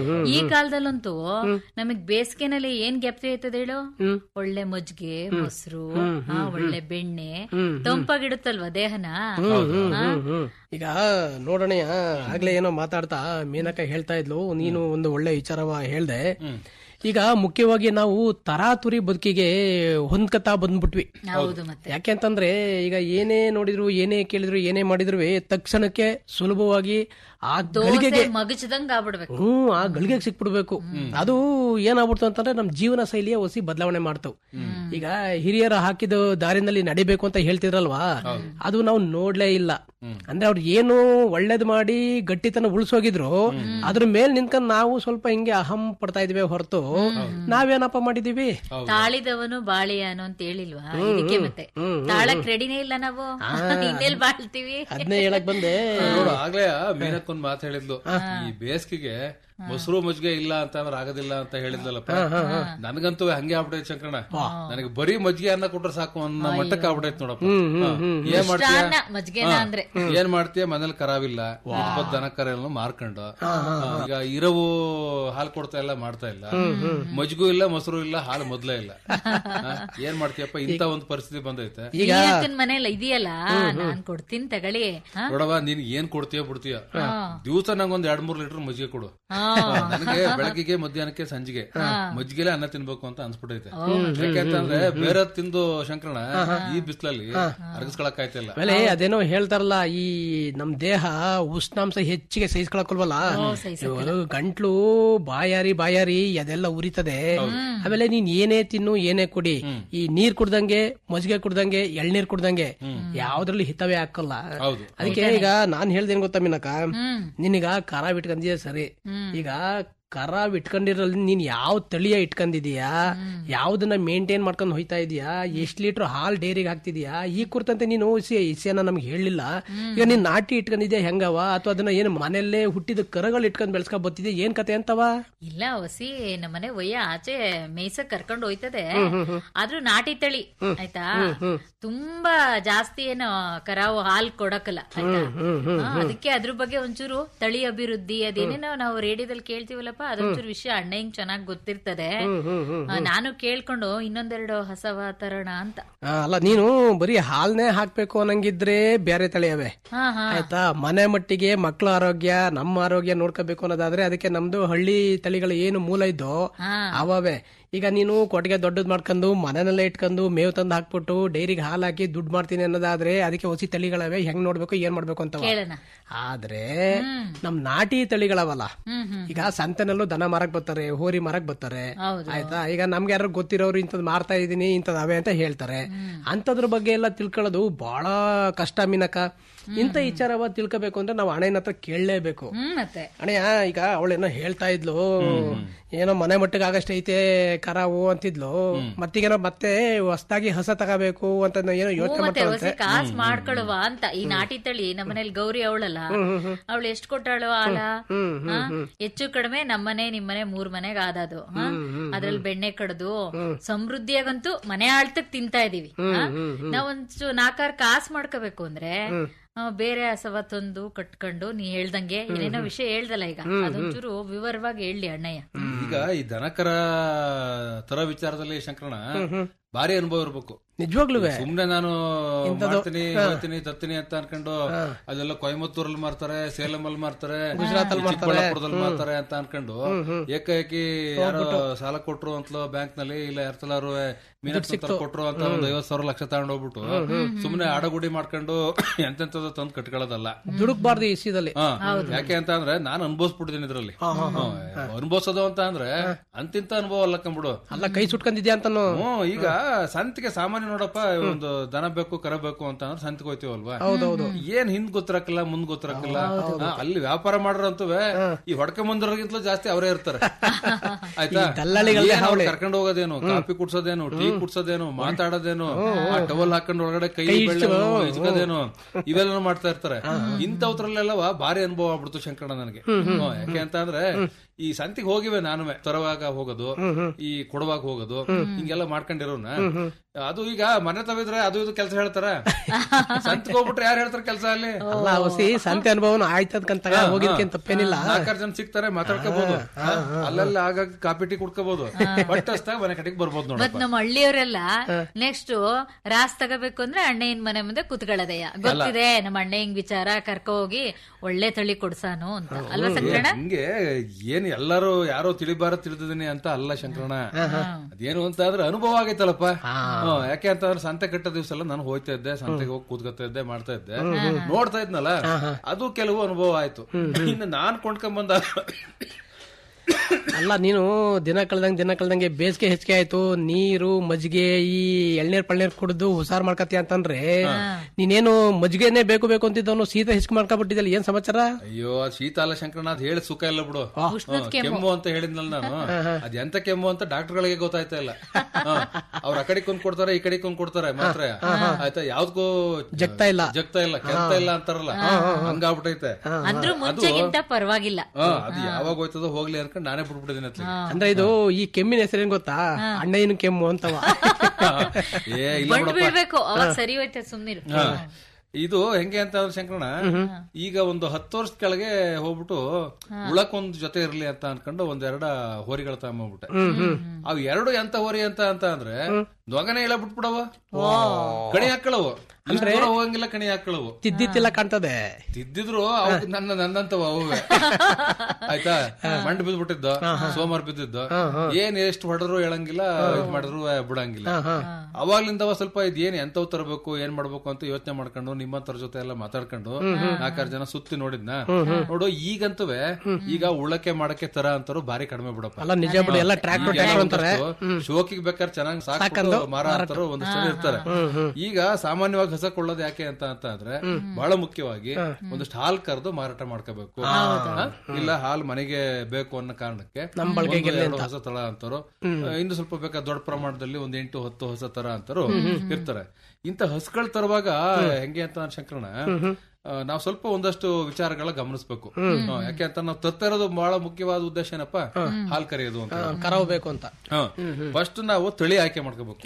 ಈ ಕಾಲದಲ್ಲಂತೂ ನಮಗ್ ಬೇಸಿಗೆನಲ್ಲಿ ಏನ್ ಗೆಪ್ತಿ ಆಯ್ತದ ಹೇಳು ಒಳ್ಳೆ ಮಜ್ಜಿಗೆ ಮೊಸರು ಹಾ, ಒಳ್ಳೆ ಬೆಣ್ಣೆ ತಂಪಾಗಿಡುತ್ತಲ್ವಾ ದೇಹನ ಹಾ? ಈಗ ನೋಡೋಣಯ್ಯ ಆಗ್ಲೇ ಏನೋ ಮಾತಾಡ್ತಾ ಮೀನಕ್ಕ ಹೇಳ್ತಾ ಇದ್ಲು ನೀನು ಒಂದು ಒಳ್ಳೆ ವಿಚಾರವ ಹೇಳ್ದೆ ಈಗ ಮುಖ್ಯವಾಗಿ ನಾವು ತರಾತುರಿ ಬದುಕಿಗೆ ಹೊಂದ್ಕತಾ ಬಂದ್ಬಿಟ್ವಿ ಹೌದು ಮತ್ತೆ ಯಾಕೆಂತಂದ್ರೆ ಈಗ ಏನೇ ನೋಡಿದ್ರು ಏನೇ ಕೇಳಿದ್ರು ಏನೇ ಮಾಡಿದ್ರು ತಕ್ಷಣಕ್ಕೆ ಸುಲಭವಾಗಿ ಆ ಗಳಿಗೆಗೆ ದೋಸೆ ಮಗಚದಂಗ ಆಗ್ಬಿಡ್ಬೇಕು ಹ್ಮ್ ಆ ಗಳಿಗೆಗೆ ಸಿಕ್ಬಿಡ್ಬೇಕು ಅದು ಏನಾಗ್ಬಿಡ್ತು ಅಂತಂದ್ರೆ ನಮ್ ಜೀವನ ಶೈಲಿಯ ಹೊಸಿ ಬದಲಾವಣೆ ಮಾಡ್ತವ್ ಈಗ ಹಿರಿಯರ ಹಾಕಿದ ದಾರಿನಲ್ಲಿ ನಡಿಬೇಕು ಅಂತ ಹೇಳ್ತಿದ್ರಲ್ವಾ ಅದು ನಾವು ನೋಡ್ಲೇ ಇಲ್ಲ ಅಂದ್ರೆ ಅವ್ರು ಏನು ಒಳ್ಳೇದ್ ಮಾಡಿ ಗಟ್ಟಿತನ ಉಳ್ಸೋಗಿದ್ರು ಅದ್ರ ಮೇಲ್ ನಿಂತ್ಕೊಂಡ್ ನಾವು ಸ್ವಲ್ಪ ಹಿಂಗೆ ಅಹಂ ಪಡ್ತಾ ಇದೀವಿ ಹೊರತು ನಾವೇನಪ್ಪ ಮಾಡಿದೀವಿ ತಾಳಿದವನು ಬಾಳಿಯಾನು ಅಂತ ಹೇಳಿಲ್ವಾ ಇದಕ್ಕೆ ಮತ್ತೆ ತಾಳಕ್ ರೆಡಿನೇ ಇಲ್ಲ ನಾವು ಇನ್ನೆಲ್ ಬಾಳ್ತೀವಿ ಅದನ್ನೇ ಹೇಳಕ್ ಬಂದೆ ನೋಡು ಆಗ್ಲೇ ಮೀನಕ್ಕೊಂದ್ ಮಾತು ಹೇಳಿದ್ಲು ಈ ಬೇಸಿಗೆಗೆ ಮೊಸರು ಮಜ್ಜಿಗೆ ಇಲ್ಲ ಅಂತ ಅಂದ್ರೆ ಆಗೋದಿಲ್ಲ ಅಂತ ಹೇಳಿದ್ಲಲ್ಲಪ್ಪ ನನ್ಗಂತೂ ಹಂಗೆ ಆಗ್ಬಿಟ್ಟೈತೆ ಶಂಕರಣ ನನಗೆ ಬರೀ ಮಜ್ಜಿಗೆ ಅನ್ನ ಕೊಟ್ರೆ ಸಾಕು ಅನ್ನೋ ಮಟ್ಟಕ್ಕೆ ಆಗ್ಬಿಟ್ಟೈತೆ ನೋಡಪ್ಪ ಹಾ. ಏನ್ ಮಾಡ್ತೀಯ ಮಿಷ್ಟಾನ್ನ, ಮಜ್ಗೆನ ಅಂದ್ರೆ ಏನ್ ಮಾಡ್ತೀಯ ಮನೇಲಿ ಕರಾವಿಲ್ಲ ಇಪ್ಪತ್ ದನ ಕರ ಎಲ್ಲ ಮಾರ್ಕೊಂಡು ಹಾ, ಈಗ ಇರವು ಹಾಲು ಕೊಡ್ತಾ ಇಲ್ಲ ಮಾಡ್ತಾ ಇಲ್ಲ ಮಜ್ಗೂ ಇಲ್ಲ ಮೊಸರು ಇಲ್ಲ ಹಾಲು ಮೊದ್ಲೇ ಇಲ್ಲ ಹಾ, ಏನ್ ಮಾಡ್ತೀಯಪ್ಪ ಇಂತ ಒಂದು ಪರಿಸ್ಥಿತಿ ಬಂದೈತೆ ಈ ಅಕ್ಕನ್ ಮನೇಲಿ ಇದೆಯಲ್ಲ ನಾನ್ ಕೊಡ್ತೀನಿ ತಗೊಳ್ಳಿ ಹಾ? ನೋಡವ ನೀನ್ ಏನ್ ಕೊಡ್ತೀಯ ಬಿಡ್ತೀಯ ದಿವಸ ನಂಗೊಂದ್ ಎರಡ್ ಮೂರ್ ಲೀಟರ್ ಮಜ್ಜಿಗೆ ಕೊಡು ಹಾ. ನನಗೆ ಬೆಳಗ್ಗೆಗೆ ಮಧ್ಯಾಹ್ನಕ್ಕೆ ಸಂಜೆಗೆ ಮಜ್ಜಿಗೆಲೆ ಅನ್ನ ತಿನ್ಬೇಕು ಅಂತ ಅನ್ಸ್ಬಿಟ್ಟೈತೆ ಯಾಕೆಂತಂದ್ರೆ ಬೇರೆ ತಿಂದು ಶಂಕರಣ ಈ ಬಿಸಿಲಲ್ಲಿ ಅರಗಿಸ್ಕೊಳಕ್ ಆಯ್ತಿಲ್ಲ ಆಮೇಲೆ ಅದೇನೋ ಹೇಳ್ತಾರಲ್ಲ ಈ ನಮ್ ದೇಹ ಉಷ್ಣಾಂಶ ಹೆಚ್ಚಿಗೆ ಸಹಿಸ್ಕೊಳಕಲ್ವಲ್ಲ ಇವಾಗ ಗಂಟ್ಲು ಬಾಯಾರಿ ಬಾಯಾರಿ ಅದೆಲ್ಲ ಉರಿತದೆ ಆಮೇಲೆ ನೀನ್ ಏನೇ ತಿನ್ನು ಏನೇ ಕುಡಿ ಈ ನೀರ್ ಕುಡ್ದಂಗೆ ಮಜ್ಜಿಗೆ ಕುಡ್ದಂಗೆ ಎಳ್ನೀರ್ ಕುಡ್ದಂಗೆ ಯಾವ್ದ್ರಲ್ಲಿ ಹಿತವೇ ಹಾಕಲ್ಲ ಹೌದು ಅದಕ್ಕೆ ಈಗ ನಾನ್ ಹೇಳ್ದೇನ್ ಗೊತ್ತಾ ಮಿನಕ ನಿನಗ ಖಾರ ಬಿಟ್ಕಂದಿದೆ ಸರಿ ಈಗ ಕರಾವ್ ಇಟ್ಕೊಂಡಿರಲ್ಲಿ ನೀನ್ ಯಾವ ತಳಿಯ ಇಟ್ಕೊಂಡಿದೀಯಾ ಯಾವ್ದನ್ನ ಮೇಂಟೈನ್ ಮಾಡ್ಕೊಂಡು ಹೋಯ್ತಾ ಇದೀಯಾ ಎಷ್ಟ್ ಲೀಟರ್ ಹಾಲ್ ಡೈರಿಗೆ ಹಾಕ್ತಿದ್ಯಾ ಈ ಕುರಿತಂತೆ ನೀನು ಇಸಿಯನ್ನ ನಮ್ಗೆ ಹೇಳಿಲ್ಲ ಈಗ ನೀನ್ ನಾಟಿ ಇಟ್ಕೊಂಡಿದ್ಯಾ ಹೆಂಗವ ಅಥವಾ ಅದನ್ನ ಏನು ಮನೆಯಲ್ಲೇ ಹುಟ್ಟಿದ ಕರಗಳು ಇಟ್ಕೊಂಡ್ ಬೆಳೆಸ್ಕೊ ಬತ್ತಿದ್ಯಾ ಏನ್ ಕತೆ ಅಂತವ ಇಲ್ಲ ಹೊಸಿ ನಮ್ಮನೆ ಒಯ್ಯ ಆಚೆ ಮೇಯ್ಸಕ್ ಕರ್ಕೊಂಡು ಹೋಯ್ತದೆ ಆದ್ರೂ ನಾಟಿ ತಳಿ ಆಯ್ತಾ ತುಂಬಾ ಜಾಸ್ತಿ ಏನು ಕರಾವು ಹಾಲ್ ಕೊಡಕಲ್ಲ ಆಯ್ತಾ ಹಾ, ಅದಕ್ಕೆ ಅದ್ರ ಬಗ್ಗೆ ಒಂಚೂರು ತಳಿ ಅಭಿವೃದ್ಧಿ ಅದೇನೇನೋ ನಾವು ರೇಡಿಯೋದಲ್ಲಿ ಕೇಳ್ತೀವಲ್ಲಪ್ಪ ಅದೊಂಚೂರು ವಿಷಯ ಅಣ್ಣ ಹಿಂಗ್ ಚೆನ್ನಾಗ್ ಗೊತ್ತಿರ್ತದೆ ಆ, ನಾನು ಕೇಳ್ಕೊಂಡು ಇನ್ನೊಂದೆರಡು ಹಸವ ತರೋಣ ಅಂತ ಆ, ಅಲ್ಲ ನೀನು ಬರೀ ಹಾಲ್ನೇ ಹಾಕ್ಬೇಕು ಅನ್ನಂಗಿದ್ರೆ ಬೇರೆ ತಳಿ ಅವೆ ಹಾ ಹಾ ಆಯ್ತಾ ಮನೆ ಮಟ್ಟಿಗೆ ಮಕ್ಕಳ ಆರೋಗ್ಯ ನಮ್ಮ ಆರೋಗ್ಯ ನೋಡ್ಕೋಬೇಕು ಅನ್ನೋದಾದ್ರೆ ಅದಕ್ಕೆ ನಮ್ದು ಹಳ್ಳಿ ತಳಿಗಳು ಏನು ಮೂಲ ಇದ್ದೋ ಹಾ. ಅವೇ ಈಗ ನೀನು ಕೊಟ್ಟಿಗೆ ದೊಡ್ಡದ್ ಮಾಡ್ಕೊಂಡು ಮನೆಯಲ್ಲೇ ಇಟ್ಕೊಂಡು ಮೇವು ತಂದು ಹಾಕ್ಬಿಟ್ಟು ಡೈರಿಗೆ ಹಾಲು ಹಾಕಿ ದುಡ್ಡು ಮಾಡ್ತೀನಿ ಅನ್ನೋದಾದ್ರೆ ಅದಕ್ಕೆ ಹೊಸಿ ತಳಿಗಳವೆ ಹೆಂಗ್ ನೋಡ್ಬೇಕು ಏನ್ ಮಾಡ್ಬೇಕು ಅಂತ ಕೇಳೋಣ ಆದ್ರೆ ನಮ್ ನಾಟಿ ತಳಿಗಳವಲ್ಲ ಹ್ಮ್ ಹ್ಮ್ ಈಗ ಸಂತೆನಲ್ಲೂ ದನ ಮಾರಕ್ ಬರ್ತಾರೆ ಹೋರಿ ಮಾರಕ್ ಬರ್ತಾರೆ ಹೌದು ಆಯ್ತಾ ಈಗ ನಮ್ಗೆ ಯಾರು ಗೊತ್ತಿರೋರು ಇಂಥದ್ ಮಾರ್ತಾ ಇದೀನಿ ಇಂಥದ್ ಅವೆ ಅಂತ ಹೇಳ್ತಾರೆ ಅಂತದ್ರ ಬಗ್ಗೆ ಎಲ್ಲ ತಿಳ್ಕೊಳ್ಳೋದು ಬಹಳ ಕಷ್ಟ ಮೀನಕ ಇಂಥ ವಿಚಾರವ ತಿಳ್ಕೊಬೇಕು ಅಂದ್ರೆ ನಾವು ಹಣೆನ ಹತ್ರ ಕೇಳಲೇಬೇಕು ಹ್ಮ್ ಮತ್ತೆ ಅಣ್ಣಯ್ಯ ಈಗ ಅವಳೇನೋ ಹೇಳ್ತಾ ಇದ್ಲು ಏನೋ ಮನೆ ಮಟ್ಟಿಗೆ ಆಗಷ್ಟೇ ಐತೆ ಕರಾವು ಅಂತಿದ್ಲು ಮತ್ತೀಗೇನೋ ಮತ್ತೆ ಹೊಸದಾಗಿ ಹಸ ತಗೋಬೇಕು ಅಂತ ಏನೋ ಯೋಚನೆ ಮತ್ತೆ ಮಾಡ್ತಾಳಂತೆ ಹೊಸಿ ಕಾಸ್ ಮಾಡ್ಕೊಳುವ ಅಂತ ಈ ನಾಟಿ ತಳಿ ನಮ್ಮನೇಲಿ ಗೌರಿ ಅವಳಲ್ಲ ಅವಳು ಎಷ್ಟ್ ಕೊಟ್ಟಾಳು ಆಲ ಹಾ? ಹೆಚ್ಚು ಕಡಿಮೆ ನಮ್ಮನೆ ನಿಮ್ಮನೆ ಮೂರ್ ಮನೆಗ್ ಆದದು ಹಾ? ಅದ್ರಲ್ಲಿ ಬೆಣ್ಣೆ ಕಡ್ದು ಸಮೃದ್ಧಿಯಾಗಂತೂ ಮನೆ ಆಳ್ತಕ್ ತಿಂತಾ ಇದೀವಿ ಹಾ? ನಾವೊಂಚು ನಾಲ್ಕಾರು ಕಾಸ್ ಮಾಡ್ಕೋಬೇಕು ಅಂದ್ರೆ ಆ, ಬೇರೆ ಹಸವ ತಂದು ಕಟ್ಕೊಂಡು ನೀ ಹೇಳ್ದಂಗೆ ಏನೇನೋ ವಿಷಯ ಹೇಳ್ದಲ್ಲ ಈಗ ಅದೊಂಚೂರು ವಿವರವಾಗಿ ಹೇಳಿ ಅಣ್ಣಯ್ಯ ಈಗ ಈ ದನಕರ ತರ ವಿಚಾರದಲ್ಲಿ ಶಂಕರಣ ಭಾರಿ ಅನುಭವ ಇರ್ಬೇಕು ನಿಜವಾಗ್ಲೂ ಸುಮ್ನೆ ನಾನು ಮಾಡ್ತೀನಿ ಹೋಗ್ತೀನಿ ತರ್ತೀನಿ ಅಂತ ಅನ್ಕೊಂಡು ಅದೆಲ್ಲ ಕೊಯಮತ್ತೂರಲ್ಲಿ ಮಾರ್ತಾರೆ ಸೇಲಂ ಅಲ್ಲಿ ಮಾರ್ತಾರೆ ಚಿಕ್ಕಬಳ್ಳಾಪುರದಲ್ಲಿ ಮಾರ್ತಾರೆ ಅಂತ ಅನ್ಕೊಂಡು ಏಕಾಏಕಿ ಯಾರೋ ಸಾಲ ಕೊಟ್ರು ಅಂತಲೋ ಬ್ಯಾಂಕ್ ನಲ್ಲಿ ಇಲ್ಲ ಯಾರ್ತಲಾರು ಮೀನಾಕ್ಷಿ ಕೊಟ್ರು ಅಂತ ಒಂದ್ ಐವತ್ ಸಾವಿರ ಲಕ್ಷ ತಗೊಂಡ್ ಹೋಗ್ಬಿಟ್ಟು ಸುಮ್ನೆ ಆಡಗುಡಿ ಮಾಡ್ಕೊಂಡು ಎಂತೆಂತದ ತಂದು ಕಟ್ಕೊಳ್ಳೋದಲ್ಲ ದುಡುಕ್ಬಾರ್ದು ಈ ಇಸಿದಲ್ಲಿ ಹಾ, ಯಾಕೆ ಅಂತ ಅಂದ್ರೆ ನಾನು ಅನುಭವಿಸ್ಬಿಟ್ಟಿದ್ದೀನಿ ಇದ್ರಲ್ಲಿ ಅನುಭವಿಸೋದು ಅಂತ ಅಂದ್ರೆ ಅಂತಿಂತ ಅನುಭವ ಅಲ್ಲ ಕಂಬಿಡು ಅಲ್ಲ ಕೈ ಸುಟ್ಕೊಂಡಿದ್ಯಾ ಅಂತಾನು ಹ್ಮ್ ಈಗ ಸಂತಿಗೆ ಸಾಮಾನ್ಯ ನೋಡಪ್ಪ ಒಂದು ದನ ಬೇಕು ಕರ ಬೇಕು ಅಂತ ಅಂದ್ರೆ ಸಂತಿಗೆ ಹೋಯ್ತೀವಲ್ವಾ ಏನ್ ಹಿಂದ್ ಗೊತ್ತಿರಕ್ಕಿಲ್ಲ ಮುಂದ್ ಗೊತ್ತಿರಕ್ಕಿಲ್ಲ ಹಾ, ಅಲ್ಲಿ ವ್ಯಾಪಾರ ಮಾಡೋರಂತೂ ಈ ಹೊಡ್ಕ ಮುಂದಿರೋಗಿಂತಲೂ ಜಾಸ್ತಿ ಅವರೇ ಇರ್ತಾರೆ ಆಯ್ತಾ ದಲ್ಲಾಳಿಗಳೇ ಏನ್ ಅವ್ರು ಕರ್ಕೊಂಡು ಹೋಗೋದೇನು ಕಾಫಿ ಕುಡ್ಸೋದೇನು ಟೀ ಕುಡ್ಸೋದೇನು ಮಾತಾಡೋದೇನು ಆ ಟವಲ್ ಹಾಕೊಂಡು ಒಳಗಡೆ ಕೈ ಬೆಳ್ಳೇನು, ಇಸ್ಕೋದೇನು ಇವೆಲ್ಲ ಮಾಡ್ತಾ ಇರ್ತಾರೆ ಇಂಥವ್ರಲ್ಲೆಲ್ಲವ ಭಾರಿ ಅನುಭವ ಆಗ್ಬಿಡ್ತು ಶಂಕರಣ್ಣ ನನಗೆ ಹ್ಮ್, ಯಾಕೆ ಅಂತ ಅಂದ್ರೆ ಈ ಸಂತಿಗೆ ಹೋಗಿವೆ ನಾನು ತರುವಾಗ ಹೋಗೋದು ಈ ಕೊಡುವಾಗ ಹೋಗೋದು ಹಿಂಗೆಲ್ಲ ಮಾಡ್ಕೊಂಡಿರೋನ ಅದು ಈಗ ಮನೆ ತವಿದ್ರೆ ಅದು ಇದು ಕೆಲಸ ಹೇಳ್ತಾರ ಸಂತಿಗೆ ಹೋಗ್ಬಿಟ್ರೆ ಯಾರು ಹೇಳ್ತಾರ ಕೆಲಸ ಅಲ್ಲಿ ಅಲ್ಲ ಹೊಸಿ ಸಂತೆ ಅನುಭವನು ಆಯ್ತದ್ಕಂತ ಹೋಗಿದ್ಕೇನ್ ತಪ್ಪೇನಿಲ್ಲ ನಾಲ್ಕಾರು ಜನ ಸಿಗ್ತಾರೆ ಮಾತಾಡ್ಕೋಬಹುದು ಅಲ್ಲೆಲ್ಲ ಆಗಾಗ ಕಾಪಿ ಟೀ ಕುಡ್ಕೋಬಹುದು ಬಟ್ ಅಷ್ಟಾಗ ಮನೆ ಕಡೆಗೆ ಬರ್ಬೋದು ಮತ್ ನೋಡಪ್ಪ ನಮ್ಮ ಹಳ್ಳಿಯವರೆಲ್ಲ ನೆಕ್ಸ್ಟ್ ರಾಸ್ ತಗೋಬೇಕು ಅಂದ್ರೆ ಅಣ್ಣಯ್ಯನ ಮನೆ ಮುಂದೆ ಕುತ್ಕೊಳ್ಳೋದಯ್ಯ ಗೊತ್ತಿದೆ ನಮ್ಮ ಅಣ್ಣ ಹಿಂಗ್ ವಿಚಾರ ಕರ್ಕೊ ಹೋಗಿ ಒಳ್ಳೆ ತಳಿ ಕೊಡ್ಸಾನು ಅಂತ ಅಲ್ವಾ ಸಂಕರಣ ಹಿಂಗೆ ಏನ್ ಎಲ್ಲರೂ ಯಾರೋ ತಿಳಿಬಾರ ತಿಳಿದಿದ್ದೀನಿ ಅಂತ ಅಲ್ಲ ಶಂಕರಣ ಅದೇನು ಅಂತ ಆದ್ರೆ ಅನುಭವ ಆಗೈತಲ್ಲಪ್ಪ ಹ್ಮ್, ಯಾಕೆ ಅಂತ ಅಂದ್ರೆ ಸಂತೆ ಕಟ್ಟ ದಿವಸ ಎಲ್ಲ ನಾನು ಹೋಯ್ತಾ ಇದ್ದೆ ಸಂತೆಗೆ ಹೋಗಿ ಕೂತ್ಕೊತಾ ಇದ್ದೆ ಮಾಡ್ತಾ ಇದ್ದೆ ನೋಡ್ತಾ ಇದ್ನಲ್ಲ ಅದು ಕೆಲವು ಅನುಭವ ಆಯ್ತು ಇನ್ನು ನಾನ್ ಕೊಂಡ್ಕೊಂಡ್ ಬಂದ ಅಲ್ಲ ನೀನು ದಿನ ಕಳ್ದಂಗೆ ದಿನ ಕಳ್ದಂಗೆ ಬೇಸಿಗೆ ಹೆಚ್ಚಿಗೆ ಆಯ್ತು ನೀರು ಮಜ್ಜಿಗೆ ಈ ಎಳ್ನೀರ್ ಪಳ್ನೀರ್ ಕುಡಿದು ಹುಷಾರ್ ಮಾಡ್ಕತಿ ಅಂತಂದ್ರೆ ನೀನೇನು ಮಜ್ಜಿಗೆನೆ ಬೇಕು ಬೇಕು ಅಂತಿದ್ದವನು ಸೀದಾ ಹಿಸ್ಕ್ ಮಾಡ್ಕೊಬಿಟ್ಟಿದ್ದಲ್ಲ ಏನ್ ಸಮಾಚಾರ ಅಯ್ಯೋ ಅದ್ ಶೀತಾಲ ಶಂಕರಣ ಅದ್ ಹೇಳಿ ಸುಖ ಇಲ್ಲ ಬಿಡು ಹ್ಮ್, ಕೆಮ್ಮು ಅಂತ ಹೇಳಿದ್ನಲ್ಲ ನಾನು ಅದ್ ಎಂತ ಕೆಮ್ಮು ಅಂತ ಡಾಕ್ಟರ್ಗಳಿಗೆ ಗೊತ್ತಾಯ್ತಾ ಇಲ್ಲ ಅವ್ರ ಆ ಕಡೆ ಕೊಂಡ್ ಕೊಡ್ತಾರೆ ಈ ಕಡೆ ಕೊಂಡ್ ಕೊಡ್ತಾರೆ ಮಾತ್ರ ಆಯ್ತಾ ಯಾವ್ದಕ್ಕೂ ಜಗ್ತಾ ಇಲ್ಲ. ಜಗ್ತಾ ಇಲ್ಲ ಕೆಂತ ಇಲ್ಲ ಅಂತಾರಲ್ಲ ಹಂಗಾಗ್ಬಿಟ್ಟೈತೆ ಅಂದ್ರೂ ಮುಂಚೆಗಿಂತ ಪರವಾಗಿಲ್ಲ ಹಾ, ಅದು ಯಾವಾಗ ಹೋಯ್ತದೋ ಹೋಗ್ಲಿ ಅನ್ಕೊಂಡು ನಾನೇ ಬಿಟ್ಬಿಟ್ಟಿದ್ದೀನಿ ಅತ್ಲಾಗೆ. ಅಂದ್ರೆ ಇದು ಈ ಕೆಮ್ಮಿನ ಹೆಸರೇನ್ ಗೊತ್ತಾ ಅಣ್ಣಯ್ಯನ ಕೆಮ್ಮು ಅಂತವ ಏ ಇಲ್ಲ ಬಂಡ್ ಬಿಡಪ್ಪ ಬೀಳ್ಬೇಕು ಅವಾಗ ಸರಿ ಹೋಯ್ತದೆ ಸುಮ್ನಿರು ಇದು ಹೆಂಗೆ ಅಂತ ಅಂದ್ರೆ ಶಂಕರಣ ಈಗ ಒಂದು ಹತ್ತು ವರ್ಷದ ಕೆಳಗೆ ಹೋಗ್ಬಿಟ್ಟು ಉಳಕ್ ಒಂದ್ ಜೊತೆ ಇರ್ಲಿ ಅಂತ ಅನ್ಕೊಂಡು ಒಂದೆರಡ ಹೋರಿಗಳ ತಗೊಂಡ್ಬಿಟ್ಟೆ ಅವ್ ಎರಡು ಎಂತ ಹೋರಿ ಅಂತ ಅಂತ ಅಂದ್ರೆ ದೊಗನೆ ಇಲ್ಲ ಬಿಟ್ಬಿಡವ ಕಣಿ ಹಾಕೊಳ್ಳವು ಇಷ್ಟ್ ದೂರ ಹೋಗಂಗಿಲ್ಲ ಕಣಿ ಹಾಕೊಳ್ಳವು ತಿದ್ದಿತ್ತಿಲ್ಲ ಕಾಣ್ತದೆ ತಿದ್ದಿದ್ರು ಅವ್ ನನ್ನ ನನ್ನಂತವ ಅವೇ ಆಯ್ತಾ ಮಂಡ್ ಬಿದ್ಬಿಟ್ಟಿದ್ದು ಸೋಮವಾರ ಬಿದ್ದಿದ್ದು ಏನ್ ಎಷ್ಟು ಹೊಡೆದ್ರು ಹೇಳಂಗಿಲ್ಲ ಇದ್ ಮಾಡಿದ್ರು ಬಿಡಂಗಿಲ್ಲ ಅವಾಗ್ಲಿಂದ ಸ್ವಲ್ಪ ಇದ್ ಏನ್ ಎಂತವ್ ತರಬೇಕು ಏನ್ ಮಾಡ್ಬೇಕು ಅಂತ ಯೋಚನೆ ಮಾಡ್ಕೊಂಡು ನಿಮ್ಮಂತರ ಜೊತೆ ಎಲ್ಲ ಮಾತಾಡ್ಕೊಂಡು ನಾಲ್ಕಾರು ಜನ ಸುತ್ತಿ ನೋಡಿದ್ನ ನೋಡು ಈಗಂತವೇ ಈಗ ಉಳಕೆ ಮಾಡಕ್ಕೆ ತರ ಅಂತಾರು ಭಾರಿ ಕಡಿಮೆ ಬಿಡಪ್ಪ ಅಲ್ಲ ನಿಜ ಬಿಡು ಎಲ್ಲ ಟ್ರ್ಯಾಕ್ಟರ್ ಟ್ರ್ಯಾಕ್ಟರ್ ಅಂತಾರೆ ಶೋಕಿಗೆ ಬೇಕಾದ್ರೆ ಚೆನ್ನಾಗಿ ಸಾಕು ಸಾಕಂದು ಮಾರಾಟರು ಒಂದಷ್ಟು ಜನ ಇರ್ತಾರೆ ಈಗ ಸಾಮಾನ್ಯವಾಗಿ ಹಸ ಕೊಳ್ಳೋದು ಯಾಕೆ ಅಂತ ಅಂತ ಅಂದ್ರೆ ಬಹಳ ಮುಖ್ಯವಾಗಿ ಒಂದಷ್ಟು ಹಾಲ್ ಕರೆದು ಮಾರಾಟ ಮಾಡ್ಕೋಬೇಕು ಹಾ? ಇಲ್ಲ ಹಾಲ್ ಮನೆಗೆ ಬೇಕು ಅನ್ನೋ ಕಾರಣಕ್ಕೆ ಒಂದು ಎರಡು ಹೊಸ ತಳ ಅಂತಾರು ಇನ್ನು ಸ್ವಲ್ಪ ಬೇಕಾದ ದೊಡ್ಡ ಪ್ರಮಾಣದಲ್ಲಿ ಒಂದ್ ಎಂಟು ಹತ್ತು ಹೊಸ ತರ ಅಂತಾರು ಇರ್ತಾರೆ ಇಂತ ಹಸುಗಳು ತರುವಾಗ ಹೆಂಗೆ ಅಂತ ಶಂಕರಣ ಆ, ನಾವು ಸ್ವಲ್ಪ ಒಂದಷ್ಟು ವಿಚಾರಗಳ ಗಮನಿಸಬೇಕು ಯಾಕೆ ಅಂತ ನಾವು ತರ್ತಾ ಇರೋದು ಬಹಳ ಮುಖ್ಯವಾದ ಉದ್ದೇಶ ಏನಪ್ಪ ಹಾಲ್ ಕರೆಯೋದು ಅಂತ ಕರಾವಬೇಕು ಅಂತ ಫಸ್ಟ್ ನಾವು ತಳಿ ಆಯ್ಕೆ ಮಾಡ್ಕೋಬೇಕು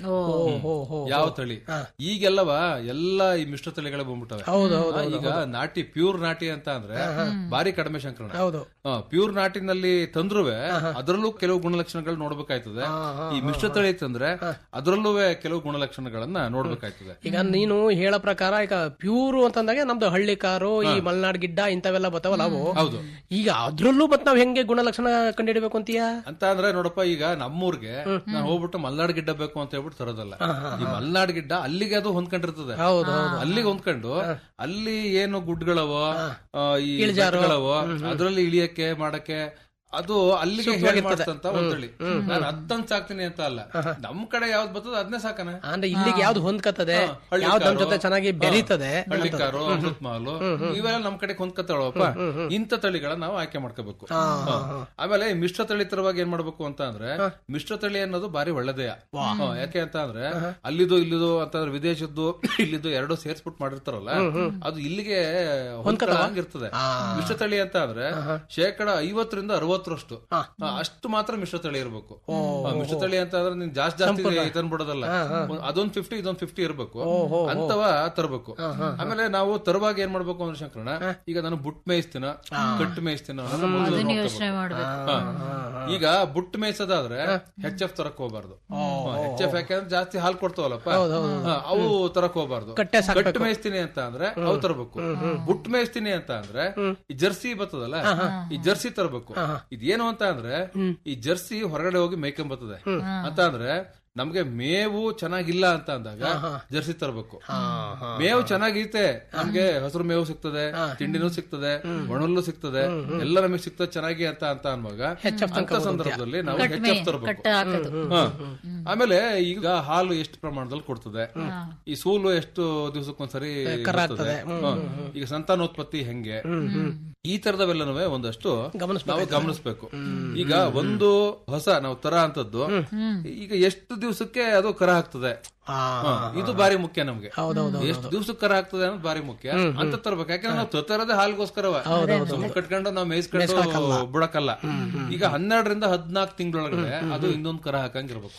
ಯಾವ ತಳಿ ಈಗೆಲ್ಲವ ಎಲ್ಲ ಈ ಮಿಶ್ರ ತಳಿಗಳೇ ಬಂದ್ಬಿಟ್ಟವೆ ಆ, ಈಗ ನಾಟಿ ಪ್ಯೂರ್ ನಾಟಿ ಅಂತ ಅಂದ್ರೆ ಬಾರಿ ಕಡಿಮೆ ಶಂಕರಣ ಹೌದು ಪ್ಯೂರ್ ನಾಟಿನಲ್ಲಿ ತಂದ್ರುವೆ ಅದರಲ್ಲೂ ಕೆಲವು ಗುಣಲಕ್ಷಣಗಳು ನೋಡ್ಬೇಕಾಯ್ತದೆ ಈ ಮಿಶ್ರ ತಳಿ ತಂದ್ರೆ ಅದರಲ್ಲೂ ಕೆಲವು ಗುಣಲಕ್ಷಣಗಳನ್ನ ನೋಡ್ಬೇಕಾಯ್ತದೆ ಈಗ ನೀನು ಹೇಳೋ ಪ್ರಕಾರ ಈಗ ಪ್ಯೂರ್ ಅಂತಂದಾಗ ನಮ್ದು ಹಳ್ಳಿ ಕಾರು ಈ ಮಲ್ನಾಡ್ ಗಿಡ್ಡ ಇಂಥವೆಲ್ಲ ಬರ್ತಾವಲ್ಲ ಅವು ಹೌದು ಈಗ ಅದ್ರಲ್ಲೂ ಮತ್ ನಾವ್ ಹೆಂಗೆ ಗುಣಲಕ್ಷಣ ಕಂಡಿಡ್ಬೇಕು ಅಂತೀಯ ಅಂತ ಅಂದ್ರೆ ನೋಡಪ್ಪ ಈಗ ನಮ್ಮೂರ್ಗೆ ನಾನು ಹೋಗ್ಬಿಟ್ಟು ಮಲ್ನಾಡ್ ಗಿಡ್ಡ ಬೇಕು ಅಂತ ಹೇಳ್ಬಿಟ್ಟು ತರೋದಲ್ಲ ಈ ಮಲ್ನಾಡ್ ಗಿಡ್ಡ ಅಲ್ಲಿಗೆ ಅದು ಹೊಂದ್ಕೊಂಡಿರ್ತದೆ ಹೌದು ಅಲ್ಲಿಗೆ ಹೊಂದ್ಕೊಂಡು ಅಲ್ಲಿ ಏನು ಗುಡ್ಗಳವ ಆ, ಈ ಬೆಟ್ಟಗಳವ ಅದ್ರಲ್ಲಿ ಇಳಿಯಕ್ಕೆ ಮಾಡಕ್ಕೆ ಅದು ಅಲ್ಲಿಗೆ ಹೇಳ್ಮಾಡ್ತಂತ ಒಂದ್ ನಾನು ಅದಂತ ಸಾಕ್ತೀನಿ ಅಂತ ಅಲ್ಲ ನಮ್ ಕಡೆ ಯಾವ್ದು ಬರ್ತದ ಅದನ್ನೇ ಸಾಕನ ಅಂದ್ರೆ ಇಲ್ಲಿಗೆ ಯಾವ್ದು ಹೊಂದ್ಕತ್ತದೆ ಹಳ್ಳಿ ಯಾವ್ದು ನಮ್ ಕಾರು, ಜೊತೆ ಚೆನ್ನಾಗಿ ಬೆರೀತದೆ ಹಳ್ಳಿಕಾರು ಅಮೃತ್ ಮಾಲು ಇವೆಲ್ಲ ನಮ್ ಕಡೆ ಹೊಂದ್ಕತ್ತಾಳಪ್ಪ ಇಂಥ ತಳಿಗಳನ್ನ ನಾವು ಆಯ್ಕೆ ಮಾಡ್ಕೋಬೇಕು ಆಮೇಲೆ ಈ ಮಿಶ್ರ ತಳಿ ತರುವಾಗ ಏನ್ ಮಾಡ್ಬೇಕು ಅಂತ ಅಂದ್ರೆ ಮಿಶ್ರ ತಳಿ ಅನ್ನೋದು ಬಾರಿ ಒಳ್ಳೆದೇ ಯಾಕೆ ಅಂತ ಅಂದ್ರೆ ಅಲ್ಲಿದು ಇಲ್ಲಿದು ಅಂತಂದ್ರೆ ವಿದೇಶದ್ದು ಇಲ್ಲಿದು ಎರಡು ಸೇರ್ಸ್ಬಿಟ್ಟು ಮಾಡಿರ್ತಾರಲ್ಲ ಅದು ಇಲ್ಲಿಗೆ ಹೊಂದ್ಕೊಳ್ಳಂಗಿರ್ತದೆ ಮಿಶ್ರ ತಳಿ ಅಂತ ಅಂದ್ರೆ ಶೇಕಡ ಐವತ್ತರಿಂದ ಅರವತ್ತರಷ್ಟು ಹಾ, ಅಷ್ಟು ಮಾತ್ರ ಮಿಶ್ರ ತಳಿ ಇರಬೇಕು ಮಿಶ್ರ ತಳಿ ಅಂತ ಅಂದ್ರೆ ನೀನ್ ಜಾಸ್ತಿ ಜಾಸ್ತಿ ತಂದ್ಬಿಡೋದಲ್ಲ ಅದೊಂದ್ ಫಿಫ್ಟಿ ಇದೊಂದ್ ಫಿಫ್ಟಿ ಇರಬೇಕು ಅಂತವ ತರಬೇಕು ಆಮೇಲೆ ನಾವು ತರುವಾಗ ಏನ್ ಮಾಡ್ಬೇಕು ಅಂದ್ರೆ ಶಂಕರಣ ಈಗ ನಾನು ಬುಟ್ ಮೇಯಿಸ್ತೀನ ಕಟ್ಟು ಮೇಯಿಸ್ತೀನ ಅನ್ನೋದನ್ನ ಮೊದ್ಲು ನೋಡ್ಕೋಬೇಕು. ಯೋಚನೆ ಮಾಡ್ಬೇಕು ಹಾ. ಈಗ ಬುಟ್ ಮೇಯ್ಸೋದಾದ್ರೆ ಹೆಚ್ ಎಫ್ ತರಕ್ ಹೋಗ್ಬಾರ್ದು ಹೆಚ್ ಎಫ್ ಯಾಕಂದ್ರೆ ಜಾಸ್ತಿ ಹಾಲ್ ಕೊಡ್ತಾವಲ್ಲಪ್ಪ ಹಾ, ಅವು ತರಕ್ ಹೋಗ್ಬಾರ್ದು ಕಟ್ಟೆ ಕಟ್ಟು ಮೇಯಿಸ್ತೀನಿ ಅಂತ ಅಂದ್ರೆ ಅವು ತರಬೇಕು ಬುಟ್ ಮೇಯಿಸ್ತೀನಿ ಅಂತ ಅಂದ್ರೆ ಈ ಜರ್ಸಿ ಬರ್ತದಲ್ಲ ಈ ಜರ್ಸಿ ತರಬೇಕು ಇದೇನು ಅಂತ ಅಂದ್ರೆ ಈ ಜರ್ಸಿ ಹೊರಗಡೆ ಹೋಗಿ ಮೇಯ್ಕೊಂಡ್ ಬರ್ತದೆ ಅಂತ ಅಂದ್ರೆ ನಮ್ಗೆ ಮೇವು ಚೆನ್ನಾಗಿಲ್ಲ ಅಂತ ಅಂದಾಗ ಜರ್ಸಿ ತರಬೇಕು ಮೇವು ಚೆನ್ನಾಗಿರುತ್ತೆ ನಮ್ಗೆ ಹಸಿರು ಮೇವು ಸಿಗ್ತದೆ ತಿಂಡಿನೂ ಸಿಗ್ತದೆ ಒಣಲ್ಲು ಸಿಗ್ತದೆ ಎಲ್ಲ ನಮಗೆ ಸಿಗ್ತದೆ ಚೆನ್ನಾಗಿ ಅಂತ ಅಂತ ಅನ್ನುವಾಗ ಅಂತ ಸಂದರ್ಭದಲ್ಲಿ ನಾವು ಹೆಚ್ ಎಫ್ ತರಬೇಕು ಕಟ್ಟ ಹಾಕೋದು ಹಾ. ಆಮೇಲೆ ಈಗ ಹಾಲು ಎಷ್ಟು ಪ್ರಮಾಣದಲ್ಲಿ ಕೊಡ್ತದೆ ಈ ಸೂಲು ಎಷ್ಟು ದಿವಸಕ್ಕೊಂದ್ಸರಿ ಬರ್ತದೆ ಹಾ. ಈಗ ಸಂತಾನೋತ್ಪತ್ತಿ ಹೆಂಗೆ ಈ ತರದವೆಲ್ಲನೂ ಒಂದಷ್ಟು ನಾವು ಗಮನಿಸ್ಬೇಕು ಈಗ ಒಂದು ಹೊಸ ನಾವು ತರ ಅಂತದ್ದು ಈಗ ಎಷ್ಟು ದಿವಸಕ್ಕೆ ಅದು ಕರ ಹಾಕ್ತದೆ ಹಾ, ಇದು ಬಾರಿ ಮುಖ್ಯ ನಮ್ಗೆ ಎಷ್ಟು ದಿವಸಕ್ಕೆ ಕರ ಆಗ್ತದೆ ಅನ್ನೋದು ಬಾರಿ ಮುಖ್ಯ ಅಂತ ತರ್ಬೇಕು ಯಾಕಂದ್ರೆ ನಾವು ತರೋದೇ ಹಾಲ್ಗೋಸ್ಕರವ ಸುಮ್ಮನೆ ಕಟ್ಕೊಂಡು ನಾವು ಮೇಯಿಸ್ಕೊಂಡು ಬಿಡಕಲ್ಲ ಈಗ ಹನ್ನೆರಡರಿಂದ ಹದ್ನಾಲ್ಕು ತಿಂಗಳೊಳಗಡೆ ಅದು ಇನ್ನೊಂದು ಕರ ಹಾಕಂಗಿರ್ಬೇಕು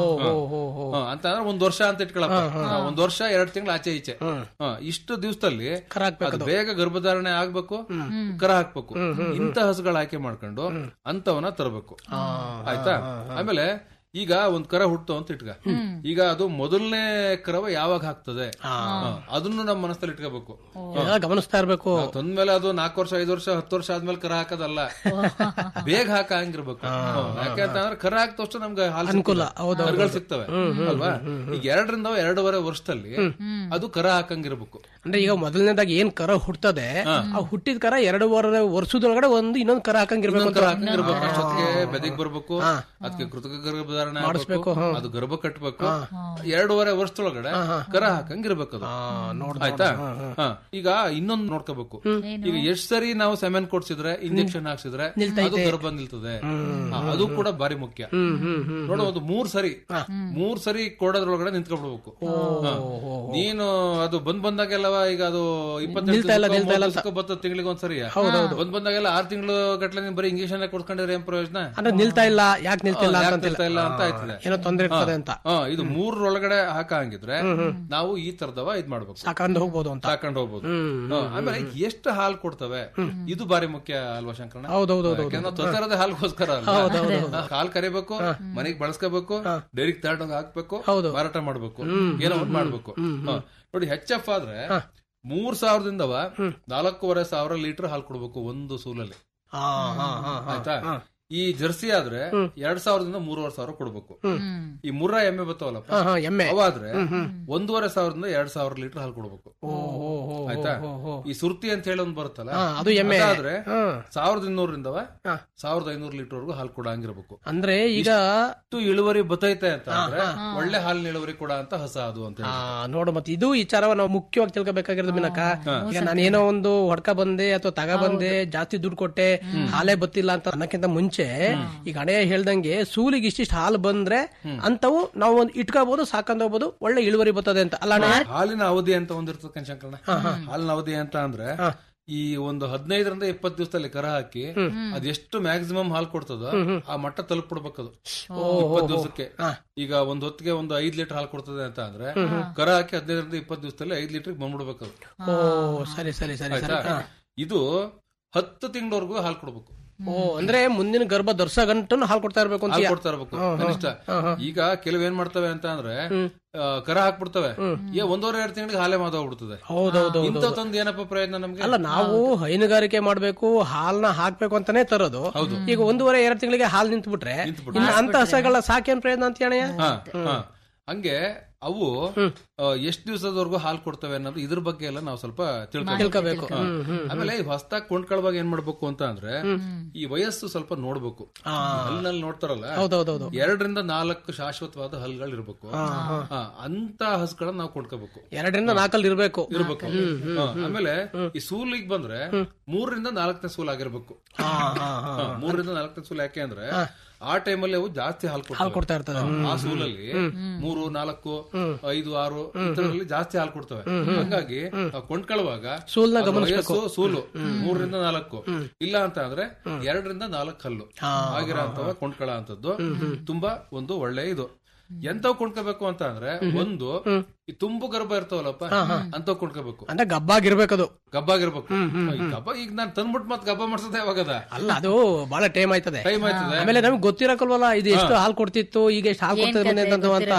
ಹಾ, ಅಂತ ಅಂದ್ರೆ ಒಂದ್ ವರ್ಷ ಅಂತ ಇಟ್ಕೊಳಪ್ಪ ಹಾ, ಒಂದ್ ವರ್ಷ ಎರಡ್ ತಿಂಗಳು ಆಚೆ ಈಚೆ ಹಾ, ಇಷ್ಟು ದಿವಸದಲ್ಲಿ ಅದು ಬೇಗ ಗರ್ಭಧಾರಣೆ ಆಗ್ಬೇಕು ಕರ ಹಾಕ್ಬೇಕು ಇಂತ ಹಸುಗಳ ಆಯ್ಕೆ ಮಾಡ್ಕೊಂಡು ಅಂತವನ್ನ ತರಬೇಕು ಆಯ್ತಾ ಆಮೇಲೆ ಈಗ ಒಂದ್ ಕರ ಹುಟ್ಟು ಅಂತ ಇಟ್ಕ ಈಗ ಅದು ಮೊದಲನೇ ಕರವ ಯಾವಾಗ ಹಾಕ್ತದೆ ಹಾ, ಅದನ್ನು ನಮ್ಮ ಮನಸ್ಸಲ್ಲಿ ಇಟ್ಕೋಬೇಕು ಎಲ್ಲ ಗಮನಿಸ್ತಾ ಇರ್ಬೇಕು ನಾವ್ ತಂದ್ಮೇಲೆ ಅದು ನಾಲ್ಕು ವರ್ಷ ಐದು ವರ್ಷ ಹತ್ತು ವರ್ಷ ಆದ್ಮೇಲೆ ಕರ ಹಾಕೋದಲ್ಲ ಬೇಗ ಹಾಕ ಹಂಗಿರ್ಬೇಕು ಯಾಕೆ ಅಂತ ಅಂದ್ರೆ ಕರ ಹಾಕಿದ ತಕ್ಷಣ ನಮ್ಗೆ ಹಾಲು ಅನುಕೂಲ ಕರುಗಳು ಸಿಗ್ತವೆ ಅಲ್ವಾ ಈಗ ಎರಡರಿಂದ ಎರಡೂವರೆ ವರ್ಷದಲ್ಲಿ ಅದು ಕರ ಹಾಕಂಗಿರ್ಬೇಕು ಅಂದ್ರೆ ಈಗ ಮೊದಲನೇದಾಗಿ ಏನ್ ಕರ ಹುಟ್ಟದೆ ಆ ಹುಟ್ಟಿದ ಕರ ಎರಡೂವರೆ ವರ್ಷದೊಳಗಡೆ ಒಂದು ಇನ್ನೊಂದು ಕರ ಹಾಕಂಗಿರ್ಬೇಕು ಇನ್ನೊಂದ್ ಕರ ಹಾಕಂಗಿರ್ಬೇಕು ಅಷ್ಟೊತ್ತಿಗೆ ಬೆದಿಗ್ ಬರ್ಬೇಕು ಅದಕ್ಕೆ ಕೃತಕ ಗರ್ಭಧಾರಣೆ ಆಗ್ಬೇಕು ಅದು ಗರ್ಭ ಕಟ್ಬೇಕು ಎರಡೂವರೆ ವರ್ಷದೊಳಗಡೆ ಕರ ಹಾಕಂಗಿರ್ಬೇಕು ಅದು ಆಯ್ತಾ ಹಾ. ಈಗ ಇನ್ನೊಂದು ನೋಡ್ಕೋಬೇಕು ಈಗ ಎಷ್ಟ್ ಸರಿ ನಾವು ಸೆಮೆನ್ ಕೊಡ್ಸಿದ್ರೆ ಇಂಜೆಕ್ಷನ್ ಹಾಕ್ಸಿದ್ರೆ ಅದು ಗರ್ಭ ನಿಲ್ತದೆ ಹಾ, ಅದು ಕೂಡ ಬಾರಿ ಮುಖ್ಯ ನೋಡು ಒಂದು ಮೂರ್ ಸರಿ ಮೂರ್ ಸರಿ ಕೊಡೋದ್ರೊಳಗಡೆ ನಿಂತ್ಕೊಂಡ್ಬಿಡ್ಬೇಕು ಹಾ. ನೀನು ಅದು ಬಂದ್ ಬಂದಾಗೆಲ್ಲವ ಈಗ ಅದು ಇಪ್ಪತ್ತೆಂಟು ಬರ್ತದೆ ತಿಂಗಳಿಗೆ ಒಂದ್ಸರಿ ಬಂದ್ ಬಂದಾಗೆಲ್ಲ ಆರ್ ತಿಂಗಳು ಗಟ್ಲೆ ನೀನ್ ಬರೀ ಇಂಜೆಕ್ಷನ್ ಕೊಡ್ಕೊಂಡಿದ್ರೆ ಏನ್ ಪ್ರಯೋಜನ ಅಂದ್ರೆ ನಿಲ್ತಾ ಇಲ್ಲ ಯಾಕೆ ನಿಲ್ತಿಲ್ಲ ಯಾಕ್ ಅಂತ ನಿಲ್ತಾ ಇಲ್ಲ ಅಂತ ಆಯ್ತದೆ ಏನೋ ತೊಂದ್ರೆ ಇರ್ತದೆ ಅಂತ ಹಾ, ಇದು ಮೂರರೊಳಗಡೆ ಹಾಕ ಹಂಗಿದ್ರೆ ನಾವು ಈ ತರದವ ಇದ್ ಮಾಡ್ಬೇಕು ಸಾಕೊಂಡು ಹೋಗ್ಬೋದು ಅಂತ ಸಾಕೊಂಡು ಹೋಗ್ಬೋದು ಹಾ, ಆಮೇಲೆ ಎಷ್ಟು ಹಾಲು ಕೊಡ್ತವೆ ಇದು ಬಾರಿ ಮುಖ್ಯ ಅಲ್ವಾ ಶಂಕರಣ ಹೌದೌದು ಯಾಕಂದ್ರೆ ನಾವು ತೊಂದರದ ಹಾಲ್ಗೋಸ್ಕರ ಅಲ್ವಾ? ಹಾಲ್ ಕರಿಬೇಕು ಮನೆಗ್ ಬಳಸ್ಕೋಬೇಕು ಡೈರಿಗೆ ತಗೊಂಡೋಗಿ ಹಾಕ್ಬೇಕು ಮಾರಾಟ ಮಾಡ್ಬೇಕು ಏನೋ ಒಂದ್ ಮಾಡ್ಬೇಕು ಹಾ. ನೋಡಿ ಹೆಚ್ ಎಫ್ ಆದ್ರೆ ಮೂರ್ ಸಾವಿರದಿಂದವ ನಾಲ್ಕೂವರೆ ಸಾವಿರ ಲೀಟರ್ ಹಾಲು ಕೊಡ್ಬೇಕು ಒಂದು ಸೂಲಲ್ಲಿ ಹಾ ಹಾ ಹಾ ಆಯ್ತಾ ಈ ಜರ್ಸಿ ಆದ್ರೆ ಎರಡ್ ಸಾವಿರದಿಂದ ಮೂರುವರೆ ಸಾವಿರ ಕೊಡ್ಬೇಕು ಈ ಮುರ್ರಾ ಎಮ್ಮೆ ಬರ್ತಾವಲ್ಲಪ್ಪ ಹಾ ಹಾ ಎಮ್ಮೆ ಅವಾದ್ರೆ ಒಂದೂವರೆ ಸಾವಿರದಿಂದ ಎರಡ್ ಸಾವಿರ ಲೀಟರ್ ಹಾಲು ಕೊಡ್ಬೇಕು ಓ ಹೋ ಹೋ ಆಯ್ತಾ ಈ ಸುರ್ತಿ ಅಂತ ಹೇಳಿ ಒಂದ್ ಬರುತ್ತಲ್ಲ ಹಾ, ಅದು ಎಮ್ಮೆ. ಆದ್ರೆ ಹಾ. ಸಾವಿರದ ಇನ್ನೂರಿಂದವ ಹಾ. ಸಾವಿರದ ಐನೂರು ಲೀಟರ್ ವರೆಗೂ ಹಾಲು ಕೊಡಂಗಿರ್ಬೇಕು ಅಂದ್ರೆ ಈಗ ಇಷ್ಟು ಇಳುವರಿ ಬತ್ತೈತೆ ಅಂತ ಅಂದ್ರೆ ಒಳ್ಳೆ ಹಾಲಿನ ಇಳುವರಿ ಕೊಡ ಅಂತ ಹಸ ಅದು ಅಂತ ಆ, ಹೇಳಿ ನೋಡು ಮತ್ತೆ ಇದು ವಿಚಾರವ ನಾವು ಮುಖ್ಯವಾಗಿ ತಿಳ್ಕೊಬೇಕಾಗಿರೋದು ಮಿನಕ ಈಗ ನಾನೇನೋ ಒಂದು ಹೊಡ್ಕ ಬಂದೆ ಅಥವಾ ತಗ ಬಂದೆ ಜಾಸ್ತಿ ದುಡ್ಡು ಕೊಟ್ಟೆ ಹಾಲೇ ಬತ್ತಿಲ್ಲ ಅಂತ ಅನ್ನಕ್ಕಿಂತ ಮುಂಚೆ ಈಗ ಹಣೆ ಹೇಳ್ದಂಗೆ ಸೂಲಿಗೆ ಇಷ್ಟಿಷ್ಟು ಹಾಲು ಬಂದ್ರೆ ಅಂತವು ನಾವು ಒಂದು ಇಟ್ಕೋಬಹುದು ಸಾಕೊಂಡ್ ಹೋಗ್ಬೋದು ಒಳ್ಳೆ ಇಳುವರಿ ಬರ್ತದೆ ಅಂತ ಅಲ್ಲ ಅಣ್ಣ? ಹಾಲಿನ ಅವಧಿ ಅಂತ ಒಂದಿರ್ತದೆ ಶಂಕರಣ ಹಾಲಿನ ಅವಧಿ ಅಂತ ಅಂದ್ರೆ ಈ ಒಂದು ಹದಿನೈದರಿಂದ ಇಪ್ಪತ್ತು ದಿವಸದಲ್ಲಿ ಕರ ಹಾಕಿ ಅದೆಷ್ಟು ಮ್ಯಾಕ್ಸಿಮಮ್ ಹಾಲು ಕೊಡ್ತದೋ ಆ ಮಟ್ಟ ತಲುಪಿಡ್ಬೇಕದು ಇಪ್ಪತ್ತು ದಿವಸಕ್ಕೆ ಈಗ ಒಂದ್ ಹೊತ್ತಿಗೆ ಒಂದು ಐದ್ ಲೀಟರ್ ಹಾಲು ಕೊಡ್ತದೆ ಅಂತ ಅಂದ್ರೆ ಕರ ಹಾಕಿ ಹದಿನೈದರಿಂದ ಇಪ್ಪತ್ತು ದಿವಸದಲ್ಲಿ ಐದ್ ಲೀಟರ್ ಬಂದ್ಬಿಡ್ಬೇಕದು ಓ ಸರಿ ಸರಿ ಸರಿ ಸರಿ ಆಯ್ತಾ ಇದು ಹತ್ತು ತಿಂಗಳವರೆಗೂ ಹಾಲು ಕೊಡ್ಬೇಕು ಓ ಅಂದ್ರೆ ಮುಂದಿನ ಗರ್ಭ ದರ್ಸ ಗಂಟು ಹಾಲು ಕೊಡ್ತಾ ಇರ್ಬೇಕು ಅಂತ ಹಾಲು ಕೊಡ್ತಾ ಇರ್ಬೇಕು ಕನಿಷ್ಠ ಈಗ ಕೆಲವ್ ಏನ್ ಮಾಡ್ತವೆ ಅಂತ ಅಂದ್ರೆ ಆ, ಕರ ಹಾಕ್ಬಿಡ್ತವೆ ಏ ಒಂದೂವರೆ ಎರಡು ತಿಂಗಳಿಗೆ ಹಾಲೇ ಮಾತಾಡ್ಬಿಡ್ತದೆ ಹೌದೌದು ಇಂಥ ತಂದು ಏನಪ್ಪ ಪ್ರಯೋಜನ ನಮ್ಗೆ ಅಲ್ಲ ನಾವು ಹೈನುಗಾರಿಕೆ ಮಾಡ್ಬೇಕು ಹಾಲ್ನ ಹಾಕ್ಬೇಕು ಅಂತಾನೆ ತರೋದು ಈಗ ಒಂದೂವರೆ ಎರಡು ತಿಂಗಳಿಗೆ ಹಾಲು ನಿಂತ್ಬಿಟ್ರೆ ಇನ್ನು ಅಂತ ಹಸಗಳ ಸಾಕೇನ್ ಪ್ರಯೋಜನ ಅಂತ ಅಣ್ಣಯ್ಯ ಹಾ, ಹಾ. ಹಂಗೆ ಅವು ಆ, ಎಷ್ಟ್ ದಿವಸದವರೆಗೂ ಹಾಲು ಕೊಡ್ತವೆ ಅನ್ನೋದು ಇದ್ರ ಬಗ್ಗೆ ಎಲ್ಲ ನಾವು ಸ್ವಲ್ಪ ತಿಳ್ಕೊಬೇಕು ಹಾ. ಆಮೇಲೆ ಈ ಹೊಸದಾಗಿ ಕೊಂಡ್ಕೊಳ್ವಾಗ ಏನ್ ಮಾಡ್ಬೇಕು ಅಂತ ಅಂದ್ರೆ ಈ ವಯಸ್ಸು ಸ್ವಲ್ಪ ನೋಡ್ಬೇಕು ಹಲ್ಲಿನಲ್ಲಿ ನೋಡ್ತಾರಲ್ಲ ಹೌದೌದೌದು ಎರಡರಿಂದ ನಾಲ್ಕು ಶಾಶ್ವತವಾದ ಹಲ್ಗಳು ಇರ್ಬೇಕು ಹಾ, ಅಂತ ಹಸುಗಳನ್ನ ನಾವು ಕೊಂಡ್ಕೋಬೇಕು ಎರಡರಿಂದ ನಾಲ್ಕಲ್ಲಿ ಇರ್ಬೇಕು ಇರ್ಬೇಕು ಹಾ, ಆಮೇಲೆ ಈ ಸೂಲಿಗೆ ಬಂದ್ರೆ ಮೂರರಿಂದ ನಾಲ್ಕನೇ ಸೂಲ್ ಆಗಿರ್ಬೇಕು ಹಾ, ಹಾ, ಹಾ. ಹಾ, ಮೂರರಿಂದ ನಾಲ್ಕನೇ ಸೂಲ್ ಯಾಕೆ ಅಂದ್ರೆ ಆ ಟೈಮಲ್ಲಿ ಅವು ಜಾಸ್ತಿ ಹಾಲು ಹಾಲು ಕೊಡ್ತವೆ ಕೊಡ್ತಾ ಇರ್ತದೆ ಹಾ, ಆ ಸೂಲಲ್ಲಿ ಮೂರು ನಾಲ್ಕು ಐದು ಆರು ಇಂಥದ್ರಲ್ಲಿ ಜಾಸ್ತಿ ಹಾಲು ಕೊಡ್ತವೆ ಹಂಗಾಗಿ ನಾವು ಕೊಂಡ್ಕೊಳ್ಳುವಾಗ ಸೂಲ್ನ ಅದ್ರ ವಯಸ್ಸು ಸೂಲು ಮೂರರಿಂದ ನಾಲ್ಕು ಇಲ್ಲ ಅಂತ ಅಂದ್ರೆ ಎರಡರಿಂದ ನಾಲ್ಕು ಹಲ್ಲು ಆಗಿರೋ ಅಂತವ ಕೊಂಡ್ಕೊಳ್ಳೋ ಅಂತದ್ದು ತುಂಬಾ ಒಂದು ಒಳ್ಳೆ ಇದು ಎಂತವ್ ಕೊಂಡ್ಕೋಬೇಕು ಅಂತ ಅಂದ್ರೆ ಒಂದು ಈ ತುಂಬು ಗರ್ಭ ಇರ್ತಾವಲ್ಲಪ್ಪ ಅಂತವ್ ಕೊಂಡ್ಕೋಬೇಕು ಅಂದ್ರೆ ಗಬ್ಬಾಗಿರ್ಬೇಕದು ಗಬ್ಬಾಗಿರ್ಬೇಕು ಈ ಗಬ್ಬ ಈಗ ನಾನ್ ತಂದ್ಬಿಟ್ಟು ಮತ್ ಗಬ್ಬ ಮಾಡ್ಸದೆ ಯಾವಾಗದ ಅಲ್ಲ ಅದು ಬಹಳ ಟೈಮ್ ಆಯ್ತದೆ ಟೈಮ್ ಆಯ್ತದೆ ಆಮೇಲೆ ನಮ್ಗೆ ಗೊತ್ತಿರಕಲ್ವಲ್ಲ ಇದು ಎಷ್ಟು ಹಾಲು ಕೊಡ್ತಿತ್ತು ಈಗ ಎಷ್ಟು ಹಾಲು ಕೊಡ್ತದೆ ಬಂದೆ ಅಂತ ಅಂತ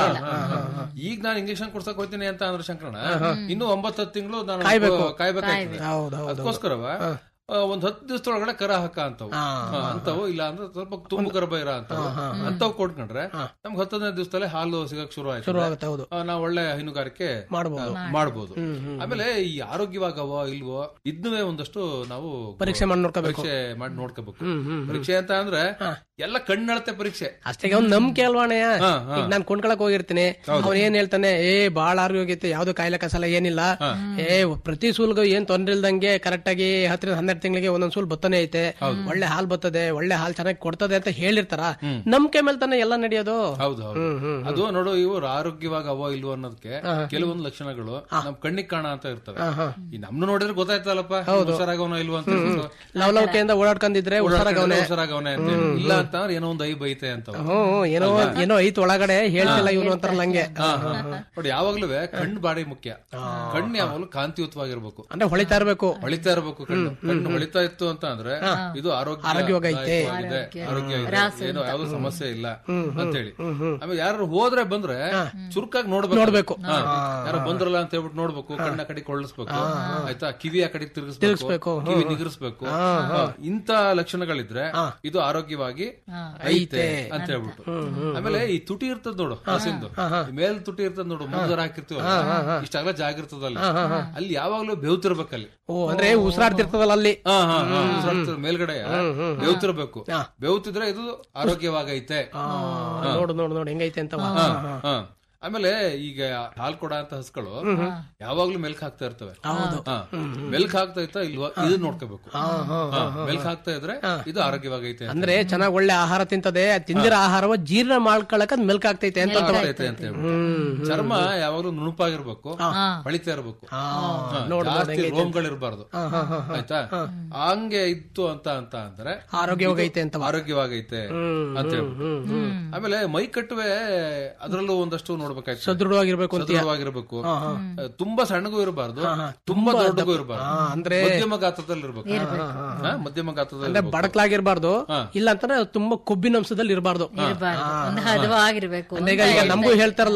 ಈಗ ನಾನು ಇಂಜೆಕ್ಷನ್ ಕೊಡ್ಸಕ್ ಹೋಗ್ತೀನಿ ಅಂತ ಅಂದ್ರೆ ಶಂಕರಣ ಇನ್ನು ಒಂಬತ್ತು ತಿಂಗಳು ನಾನು ಕಾಯ್ಬೇಕು. ಕಾಯ್ಬೇಕಾಗ್ತದೆ ಹೌದು ಹೌದು ಅದಕ್ಕೋಸ್ಕರವ ಆ, ಒಂದ್ ಹತ್ತು ದಿವಸದೊಳಗಡೆ ಕರ ಹಾಕ ಅಂತವು ಹಾ, ಅಂತವು ಇಲ್ಲ ಅಂದ್ರೆ ಸ್ವಲ್ಪ ತುಂಬು ಗರ್ಭ ಇರೋ ಅಂತವು ಅಂತವು ಕೊಟ್ಕೊಂಡ್ರೆ ನಮ್ಗೆ ಹತ್ತನೇ ದಿವಸದಲ್ಲೇ ಹಾಲು ಸಿಗಕ್ ಶುರು ಆಯ್ತು ಆಗುತ್ತೆ ಹೌದು ನಾವು ಒಳ್ಳೆ ಹೈನುಗಾರಿಕೆ ಮಾಡ್ಬೋದು. ಆ, ಮಾಡ್ಬೋದು ಆಮೇಲೆ ಈ ಆರೋಗ್ಯವಾಗವೋ ಇಲ್ವೋ ಇದನ್ನೇ ಒಂದಷ್ಟು ನಾವು ಪರೀಕ್ಷೆ ಮಾಡಿ ನೋಡ್ಕೋಬೇಕು ಪರೀಕ್ಷೆ ಮಾಡಿ ನೋಡ್ಕೋಬೇಕು ಪರೀಕ್ಷೆ ಅಂತ ಅಂದ್ರೆ ಎಲ್ಲ ಕಣ್ಣಳತೆ ಪರೀಕ್ಷೆ ಅಷ್ಟೇ ಒಂದ್ ನಂಬಿಕೆ ಅಲ್ವಾಣಯ್ಯ ಹಾ, ಹಾ. ಈಗ ನಾನ್ ಕೊಂಡ್ಕೊಳಕ್ ಹೋಗಿರ್ತೀನಿ ಅವ್ನ್ ಏನ್ ಹೇಳ್ತಾನೆ ಏ ಬಾಳ ಆರೋಗ್ಯ ಆಗೈತೆ ಯಾವ್ದು ಕಾಯಿಲೆ ಕಸಲ ಏನಿಲ್ಲ ಏ ಪ್ರತಿ ಸೂಲ್ಗೂ ಏನ್ ತೊಂದ್ರೆ ಇಲ್ದಂಗೆ ಕರೆಕ್ಟ್ ಆಗಿ ಹತ್ತರಿಂದ ಹನ್ನೆರಡು ತಿಂಗಳಿಗೆ ಒಂದೊಂದ್ ಸೂಲ್ ಬತ್ತನೆ ಐತೆ ಒಳ್ಳೆ ಹಾಲ್ ಬರ್ತದೆ ಒಳ್ಳೆ ಹಾಲ್ ಚೆನ್ನಾಗಿ ಕೊಡ್ತದೆ ಅಂತ ಹೇಳಿರ್ತಾರ ನಂಬಿಕೆ ಮೇಲೆ ತಾನೆ ಎಲ್ಲ ನಡೆಯೋದು ಹೌದು ಹೌದು ಅದು ನೋಡು ಇವ್ರು ಆರೋಗ್ಯವಾಗಿ ಅವೋ ಇಲ್ವೋ ಅನ್ನೋದಕ್ಕೆ ಕೆಲವೊಂದು ಲಕ್ಷಣಗಳು ನಮ್ ಕಣ್ಣಿಗೆ ಕಾಣ ಅಂತ ಇರ್ತವೆ ಈ ನಮ್ನು ನೋಡಿದ್ರೆ ಗೊತ್ತಾಯ್ತಲ್ಲಪ್ಪ ಹುಷಾರಾಗವನೋ ಇಲ್ವೋ ಅಂತ ಹೇಳ್ಬಿಟ್ಟು. ಲವಲವಿಕೆಯಿಂದ ಓಡಾಡ್ಕೊಂಡಿದ್ರೆ ಹುಷಾರಾಗವನೆ ಹುಷಾರಾಗವನೆ ಅಂತ ಹೇಳಿ. ಇಲ್ಲ ಅಂತ ಅಂದ್ರೆ ಏನೋ ಒಂದು ಐಬ್ ಐತೆ ಅಂತ ಹ್ಮ್ ಏನೋ ಏನೋ ಐತ್ ಒಳಗಡೆ ಹೇಳ್ತಿಲ್ಲ ಇವ್ರು ಅಂತಾರಲ್ಲ ಹಂಗೆ ನೋಡಿ ಯಾವಾಗ್ಲೂ ಕಣ್ಣು ಬಾಡಿ ಮುಖ್ಯ ಕಣ್ಣು ಯಾವಾಗ್ಲೂ ಕಾಂತಿಯುತವಾಗಿರ್ಬೇಕು ಅಂದ್ರೆ ಹೊಳಿತಾ ಇರ್ಬೇಕು ಹೊಳಿತಾ ಇರ್ಬೇಕು ಕಣ್ಣು ಕಣ್ಣು ಹೊಳಿತಾ ಇತ್ತು ಅಂತ ಅಂದ್ರೆ ಇದು ಆರೋಗ್ಯ ಆರೋಗ್ಯವಾಗೈತೆ. ಆರೋಗ್ಯವಾಗಿದೆ, ಆರೋಗ್ಯ ಇದೆ ಏನೋ ಯಾವ್ದು ಸಮಸ್ಯೆ ಇಲ್ಲ ಅಂತ ಹೇಳಿ ಆಮೇಲೆ ಯಾರು ಹೋದ್ರೆ ಬಂದ್ರೆ ಚುರುಕಾಗಿ ನೋಡ್ಬೇಕು ನೋಡ್ಬೇಕು. ಹಾ. ಯಾರೋ ಬಂದ್ರಲ್ಲ ಅಂತ ಹೇಳ್ಬಿಟ್ಟು ನೋಡ್ಬೇಕು ಕಣ್ಣ ಕಡೆ ಕೊಳ್ಳಿಸ್ಬೇಕು ಆಯ್ತಾ ಕಿವಿ ಆ ಕಡೆ ತಿರುಗಿಸ್ಬೇಕು ಕಿವಿ ನಿಗರಿಸ್ಬೇಕು ಹಾ. ಇಂತ ಲಕ್ಷಣಗಳಿದ್ರೆ ಇದು ಆರೋಗ್ಯವಾಗಿ ಐತೆ ಅಂತ ಹೇಳ್ಬಿಟ್ಟು ಆಮೇಲೆ ಈ ತುಟಿ ಇರ್ತದ ನೋಡು ಹಸಿಂದು ಈ ಮೇಲ್ ತುಟಿ ಇರ್ತದ ನೋಡು ಮುಂದರ ಹಾಕಿರ್ತೀವಲ್ಲ ಇಷ್ಟಾಗಲ ಜಾಗ ಇರ್ತದಲ್ಲ ಅಲ್ಲಿ ಯಾವಾಗ್ಲೂ ಬೆವ್ತಿರ್ಬೇಕಲ್ಲಿ ಓ ಅಂದ್ರೆ ಉಸಿರಾಡ್ತಿರ್ತದಲ್ಲ ಅಲ್ಲಿ ಹಾ, ಹಾ, ಹಾ. ಉಸಿರಾಡ್ತಿರೋ ಮೇಲ್ಗಡೆ ಬೆವ್ತಿರ್ಬೇಕು ಬೆವ್ತಿದ್ರೆ ಇದು ಆರೋಗ್ಯವಾಗೈತೆ ಆ, ನೋಡು ನೋಡು ನೋಡು ಹೆಂಗೈತೆ ಅಂತ ಹಾ, ಹಾ. ಆಮೇಲೆ ಈಗ ಹಾಲ್ ಕೊಡ ಅಂತ ಹಸ್ಗಳು ಯಾವಾಗ್ಲೂ ಮೆಲ್ಕ್ ಹಾಕ್ತಾ ಇರ್ತವೆ ಹಾ. ಮೆಲ್ಕ್ ಹಾಕ್ತಾ ಇತ್ತ ಇಲ್ವಾ ಇದು ನೋಡ್ಕೋಬೇಕು ಮೆಲ್ಕ್ ಹಾಕ್ತಾ ಇದ್ರೆ ಇದು ಆರೋಗ್ಯವಾಗೈತೆ ಅಂತ ಅಂದ್ರೆ ಚೆನ್ನಾಗ್ ಒಳ್ಳೆ ಆಹಾರ ತಿಂತದೆ ಅದ್ ತಿಂದಿರೋ ಆಹಾರವ ಜೀರ್ಣ ಮಾಡ್ಕೊಳಕ್ ಅದ್ ಮೆಲ್ಕ್ ಆಗ್ತೈತೆ ಅಂತ ಆಗ್ತೈತೆ ಅಂತ ಹೇಳ್ಬಿಟ್ಟು ಚರ್ಮ ಯಾವಾಗ್ಲೂ ನುಣುಪಾಗಿರ್ಬೇಕು ಹೊಳಿತಾ ಇರ್ಬೇಕು ಹಾ, ಜಾಸ್ತಿ ರೋಮ್ಗಳಿರ್ಬಾರ್ದು ಆಯ್ತಾ ಹಂಗೆ ಇತ್ತು ಅಂತ ಅಂತ ಅಂದ್ರೆ ಆರೋಗ್ಯವಾಗೈತೆ ಅಂತ ಆರೋಗ್ಯವಾಗೈತೆ ಅಂತ ಹೇಳ್ಬಿಟ್ಟು ಆಮೇಲೆ ಮೈ ಕಟ್ಟುವೆ ಅದರಲ್ಲೂ ಒಂದಷ್ಟು ನೋಡ್ಬೇಕಾಯ್ತು ಸದೃಢವಾಗಿರ್ಬೇಕು ಅಂತ ಸದೃಢವಾಗಿರ್ಬೇಕು ತುಂಬಾ ಸಣ್ಣಗೂ ಇರಬಾರ್ದು ತುಂಬಾ ದೊಡ್ಡಗೂ ಇರಬಾರ್ದು ಅಂದ್ರೆ ಮಧ್ಯಮ ಗಾತ್ರದಲ್ಲಿ ಇರ್ಬೇಕು ಹಾ, ಮಧ್ಯಮ ಗಾತ್ರದಲ್ಲಿ ಇರ್ಬೇಕು. ಬಡಕ್ಲಾಗಿರ್ಬಾರ್ದು ಇಲ್ಲ ಅಂತಂದ್ರೆ ತುಂಬಾ ಕೊಬ್ಬಿನ ಅಂಶದಲ್ಲಿ ಇರಬಾರ್ದು ಇರಬಾರ್ದು ಒಂದು ಹದವಾಗಿರ್ಬೇಕು ಈಗ ಈಗ ನಮಗೂ ಹೇಳ್ತಾರಲ್ಲ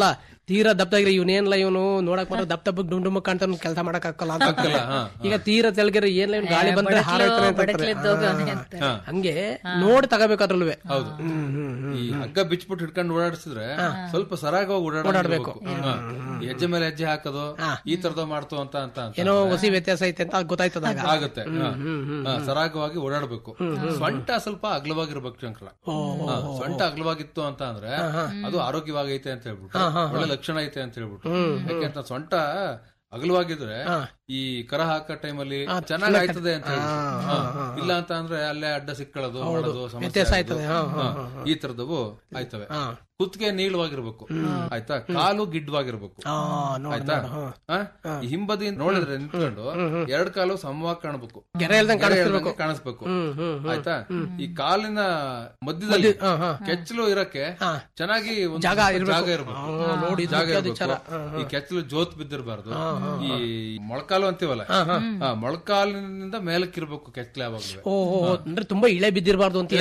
ತೀರಾ ದಪ್ಪದಾಗಿರೋ ಇವನೇನ್ಲ ಇವನು ನೋಡಕ್ ಮಾತ್ರ ದಪ್ಪ ದಪ್ಪ ಡುಮ್ ಡುಮ್ ಕಾಣ್ತಾನ ಕೆಲಸ ಮಾಡಕ್ ಹಾಕಲ್ಲ ಅಂತ ಅಂತಾರೆ. ಹಾ, ಈಗ ತೀರಾ ತೆಳಗಿರೋ ಏನ್ಲ ಇವ್ನು ಗಾಳಿ ಬಂದ್ರೆ ಹಾರಾಡ್ತಾನೆ ಅಂತ ಅಂತಾರೆ. ಬಡಕ್ಲಿದ್ದೋಗವ್ನೆ ಅಂತ. ಹಾ. ಹಂಗೆ ನೋಡಿ ತಗೋಬೇಕು ಅದ್ರಲ್ವೇ ಹೌದು ಈ ಹಗ್ಗ ಬಿಚ್ಬಿಟ್ಟು ಹಿಡ್ಕೊಂಡು ಓಡಾಡಿಸಿದ್ರೆ ಸ್ವಲ್ಪ ಸರಾಗವಾಗಿ ಓಡಾಡಬೇಕು ಹೆಜ್ಜೆ ಮೇಲೆ ಹೆಜ್ಜೆ ಹಾಕೋದು ಈ ತರದ ಮಾಡ್ತು ಅಂತ ಅಂತ ಅಂತ ಏನೋ ಹೊಸಿ ವ್ಯತ್ಯಾಸ ಐತೆ ಅಂತ ಅದ್ ಗೊತ್ತಾಯ್ತದಾಗ ಆಗುತ್ತೆ ಹಾ. ಹಾ, ಸರಾಗವಾಗಿ ಓಡಾಡಬೇಕು ಸೊಂಟ ಸ್ವಲ್ಪ ಅಗಲವಾಗಿರ್ಬೇಕು ಶಂಕರ ಹಾ, ಸೊಂಟ ಅಗಲವಾಗಿತ್ತು ಅಂತ ಅಂದ್ರೆ ಅದು ಆರೋಗ್ಯವಾಗೈತೆ ಅಂತ ಹೇಳ್ಬಿಟ್ಟು ಒಳ್ಳೆ ಲಕ್ಷಣ ಐತೆ ಅಂತ ಹೇಳ್ಬಿಟ್ಟು ಯಾಕೆಂತ ಸೊಂಟ ಅಗಲವಾಗಿದ್ರೆ ಈ ಕರ ಹಾಕೋ ಟೈಮಲ್ಲಿ ಚೆನ್ನಾಗಿ ಆಯ್ತದೆ ಅಂತ ಹೇಳ್ಬಿಟ್ಟು. ಹಾ. ಇಲ್ಲ ಅಂತ ಅಂದ್ರೆ ಅಲ್ಲೇ ಅಡ್ಡ ಸಿಕ್ಕೊಳ್ಳೋದು ಮಾಡೋದು ಸಮಸ್ಯೆ ವ್ಯತ್ಯಾಸ ಆಗೋದು. ಆಯ್ತದೆ. ಹಾ, ಹಾ, ಹಾ. ಈ ತರದವು ಆಯ್ತವೆ ಕುತ್ತಿಗೆ ನೀಳವಾಗಿರ್ಬೇಕು ಆಯ್ತಾ ಕಾಲು ಗಿಡ್ವಾಗಿರ್ಬೇಕು ಆ, ನೋಡು, ಆಯ್ತಾ ನೋಡು, ಆ? ಈ ಹಿಂಬದಿಯಿಂದ ನೋಡಿದ್ರೆ ನಿಂತ್ಕೊಂಡು ಎರಡ್ ಕಾಲು ಸಮವಾಗಿ ಕಾಣಬೇಕು ಗೆರೆ ಇಲ್ದಂಗ್ ಗೆರೆ ಇಲ್ದಂಗೆ ಕಾಣಿಸ್ಬೇಕು ಆಯ್ತಾ ಈ ಕಾಲಿನ ಮಧ್ಯದಲ್ಲಿ ಕೆಚ್ಚಲು ಇರಕ್ಕೆ ಚೆನ್ನಾಗಿ ಒಂದು ಜಾಗ ಸ್ವಲ್ಪ ಇರ್ಬೇಕು. ಜಾಗ ಇರ್ಬೇಕು ಆ, ನೋಡಿ, ಇದು ಜಾಗ ಮುಖ್ಯ ವಿಚಾರ. ಇರ್ಬೇಕು ಈ ಕೆಚ್ಚಲು ಜೋತ್ ಬಿದ್ದಿರಬಾರ್ದು ಈ ಮೊಳಕಾಲು ಅಂತೀವಲ್ಲ ಆ, ಮೊಳಕಾಲಿನಿಂದ ಮೇಲಕ್ಕಿರ್ಬೇಕು ಕೆಚ್ಚಲು ಯಾವಾಗ್ಲೂ ಓ ಓ, ಓ, ಅಂದ್ರೆ ತುಂಬಾ ಇಳೆ ಬಿದ್ದಿರಬಾರ್ದು ಅಂತ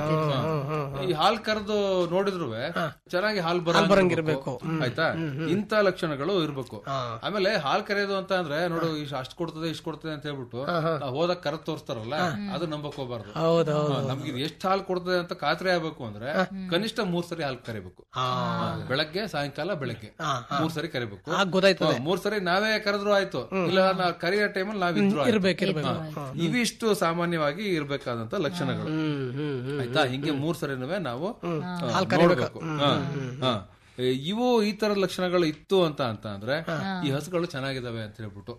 ಈ ಹಾಲ್ ಕರೆದು ನೋಡಿದ್ರು ಚೆನ್ನಾಗಿ ಹಾಲ್ ಬರಂಗಿರ್ಬೇಕು ಆಯ್ತಾ ಇಂತ ಲಕ್ಷಣಗಳು ಇರ್ಬೇಕು ಆಮೇಲೆ ಹಾಲ್ ಕರೆಯೋದು ಅಂತ ಅಂದ್ರೆ ನೋಡು ಇಷ್ಟು ಅಷ್ಟು ಕೊಡ್ತದೆ ಇಷ್ಟು ಕೊಡ್ತದೆ ಅಂತ ಹೇಳ್ಬಿಟ್ಟು ನಾವ್ ಹೋದಾಗ ಕರೆದ್ ತೋರಿಸ್ತಾರಲ್ಲ ಅದು ನಂಬಕ್ ಹೋಗ್ಬಾರ್ದು ಹೌದು ಹಾ, ನಮ್ಗೆ ಇದು ಎಷ್ಟು ಹಾಲು ಕೊಡ್ತದೆ ಅಂತ ಖಾತ್ರಿ ಆಗ್ಬೇಕು ಅಂದ್ರೆ ಕನಿಷ್ಠ ಮೂರ್ ಸರಿ ಹಾಲು ಕರಿಬೇಕು ಹಾ, ಬೆಳಗ್ಗೆ ಸಾಯಂಕಾಲ ಬೆಳಗ್ಗೆ ಮೂರ್ ಸರಿ ಕರಿಬೇಕು ಆಗ ಗೊತ್ತಾಯ್ತದೆ ಹಾ, ಮೂರ್ ಸರಿ ನಾವೇ ಕರೆದ್ರು ಆಯ್ತು ಇಲ್ಲ ನಾ ಕರಿಯೋ ಟೈಮಲ್ಲಿ ನಾವಿದ್ರು ಆಯ್ತು. ಇರ್ಬೇಕು ಇರ್ಬೇಕು ಹಾ. ಇವಿಷ್ಟು ಸಾಮಾನ್ಯವಾಗಿ ಇರ್ಬೇಕಾದಂತ ಲಕ್ಷಣಗಳು ಹ್ಮ್ ಹ್ಮ್ ಹ್ಮ್ ಆಯ್ತಾ ಹಿಂಗೆ ಮೂರ್ ಸರಿನೂ ನಾವು ಆ, ನೋಡ್ಬೇಕು ಹಾ, ಹಾ. ಏ, ಇವು ಈ ತರದ ಲಕ್ಷಣಗಳು ಇತ್ತು ಅಂತ ಅಂತ ಅಂದ್ರೆ ಈ ಹಸುಗಳು ಚೆನ್ನಾಗಿದಾವೆ ಅಂತ ಹೇಳ್ಬಿಟ್ಟು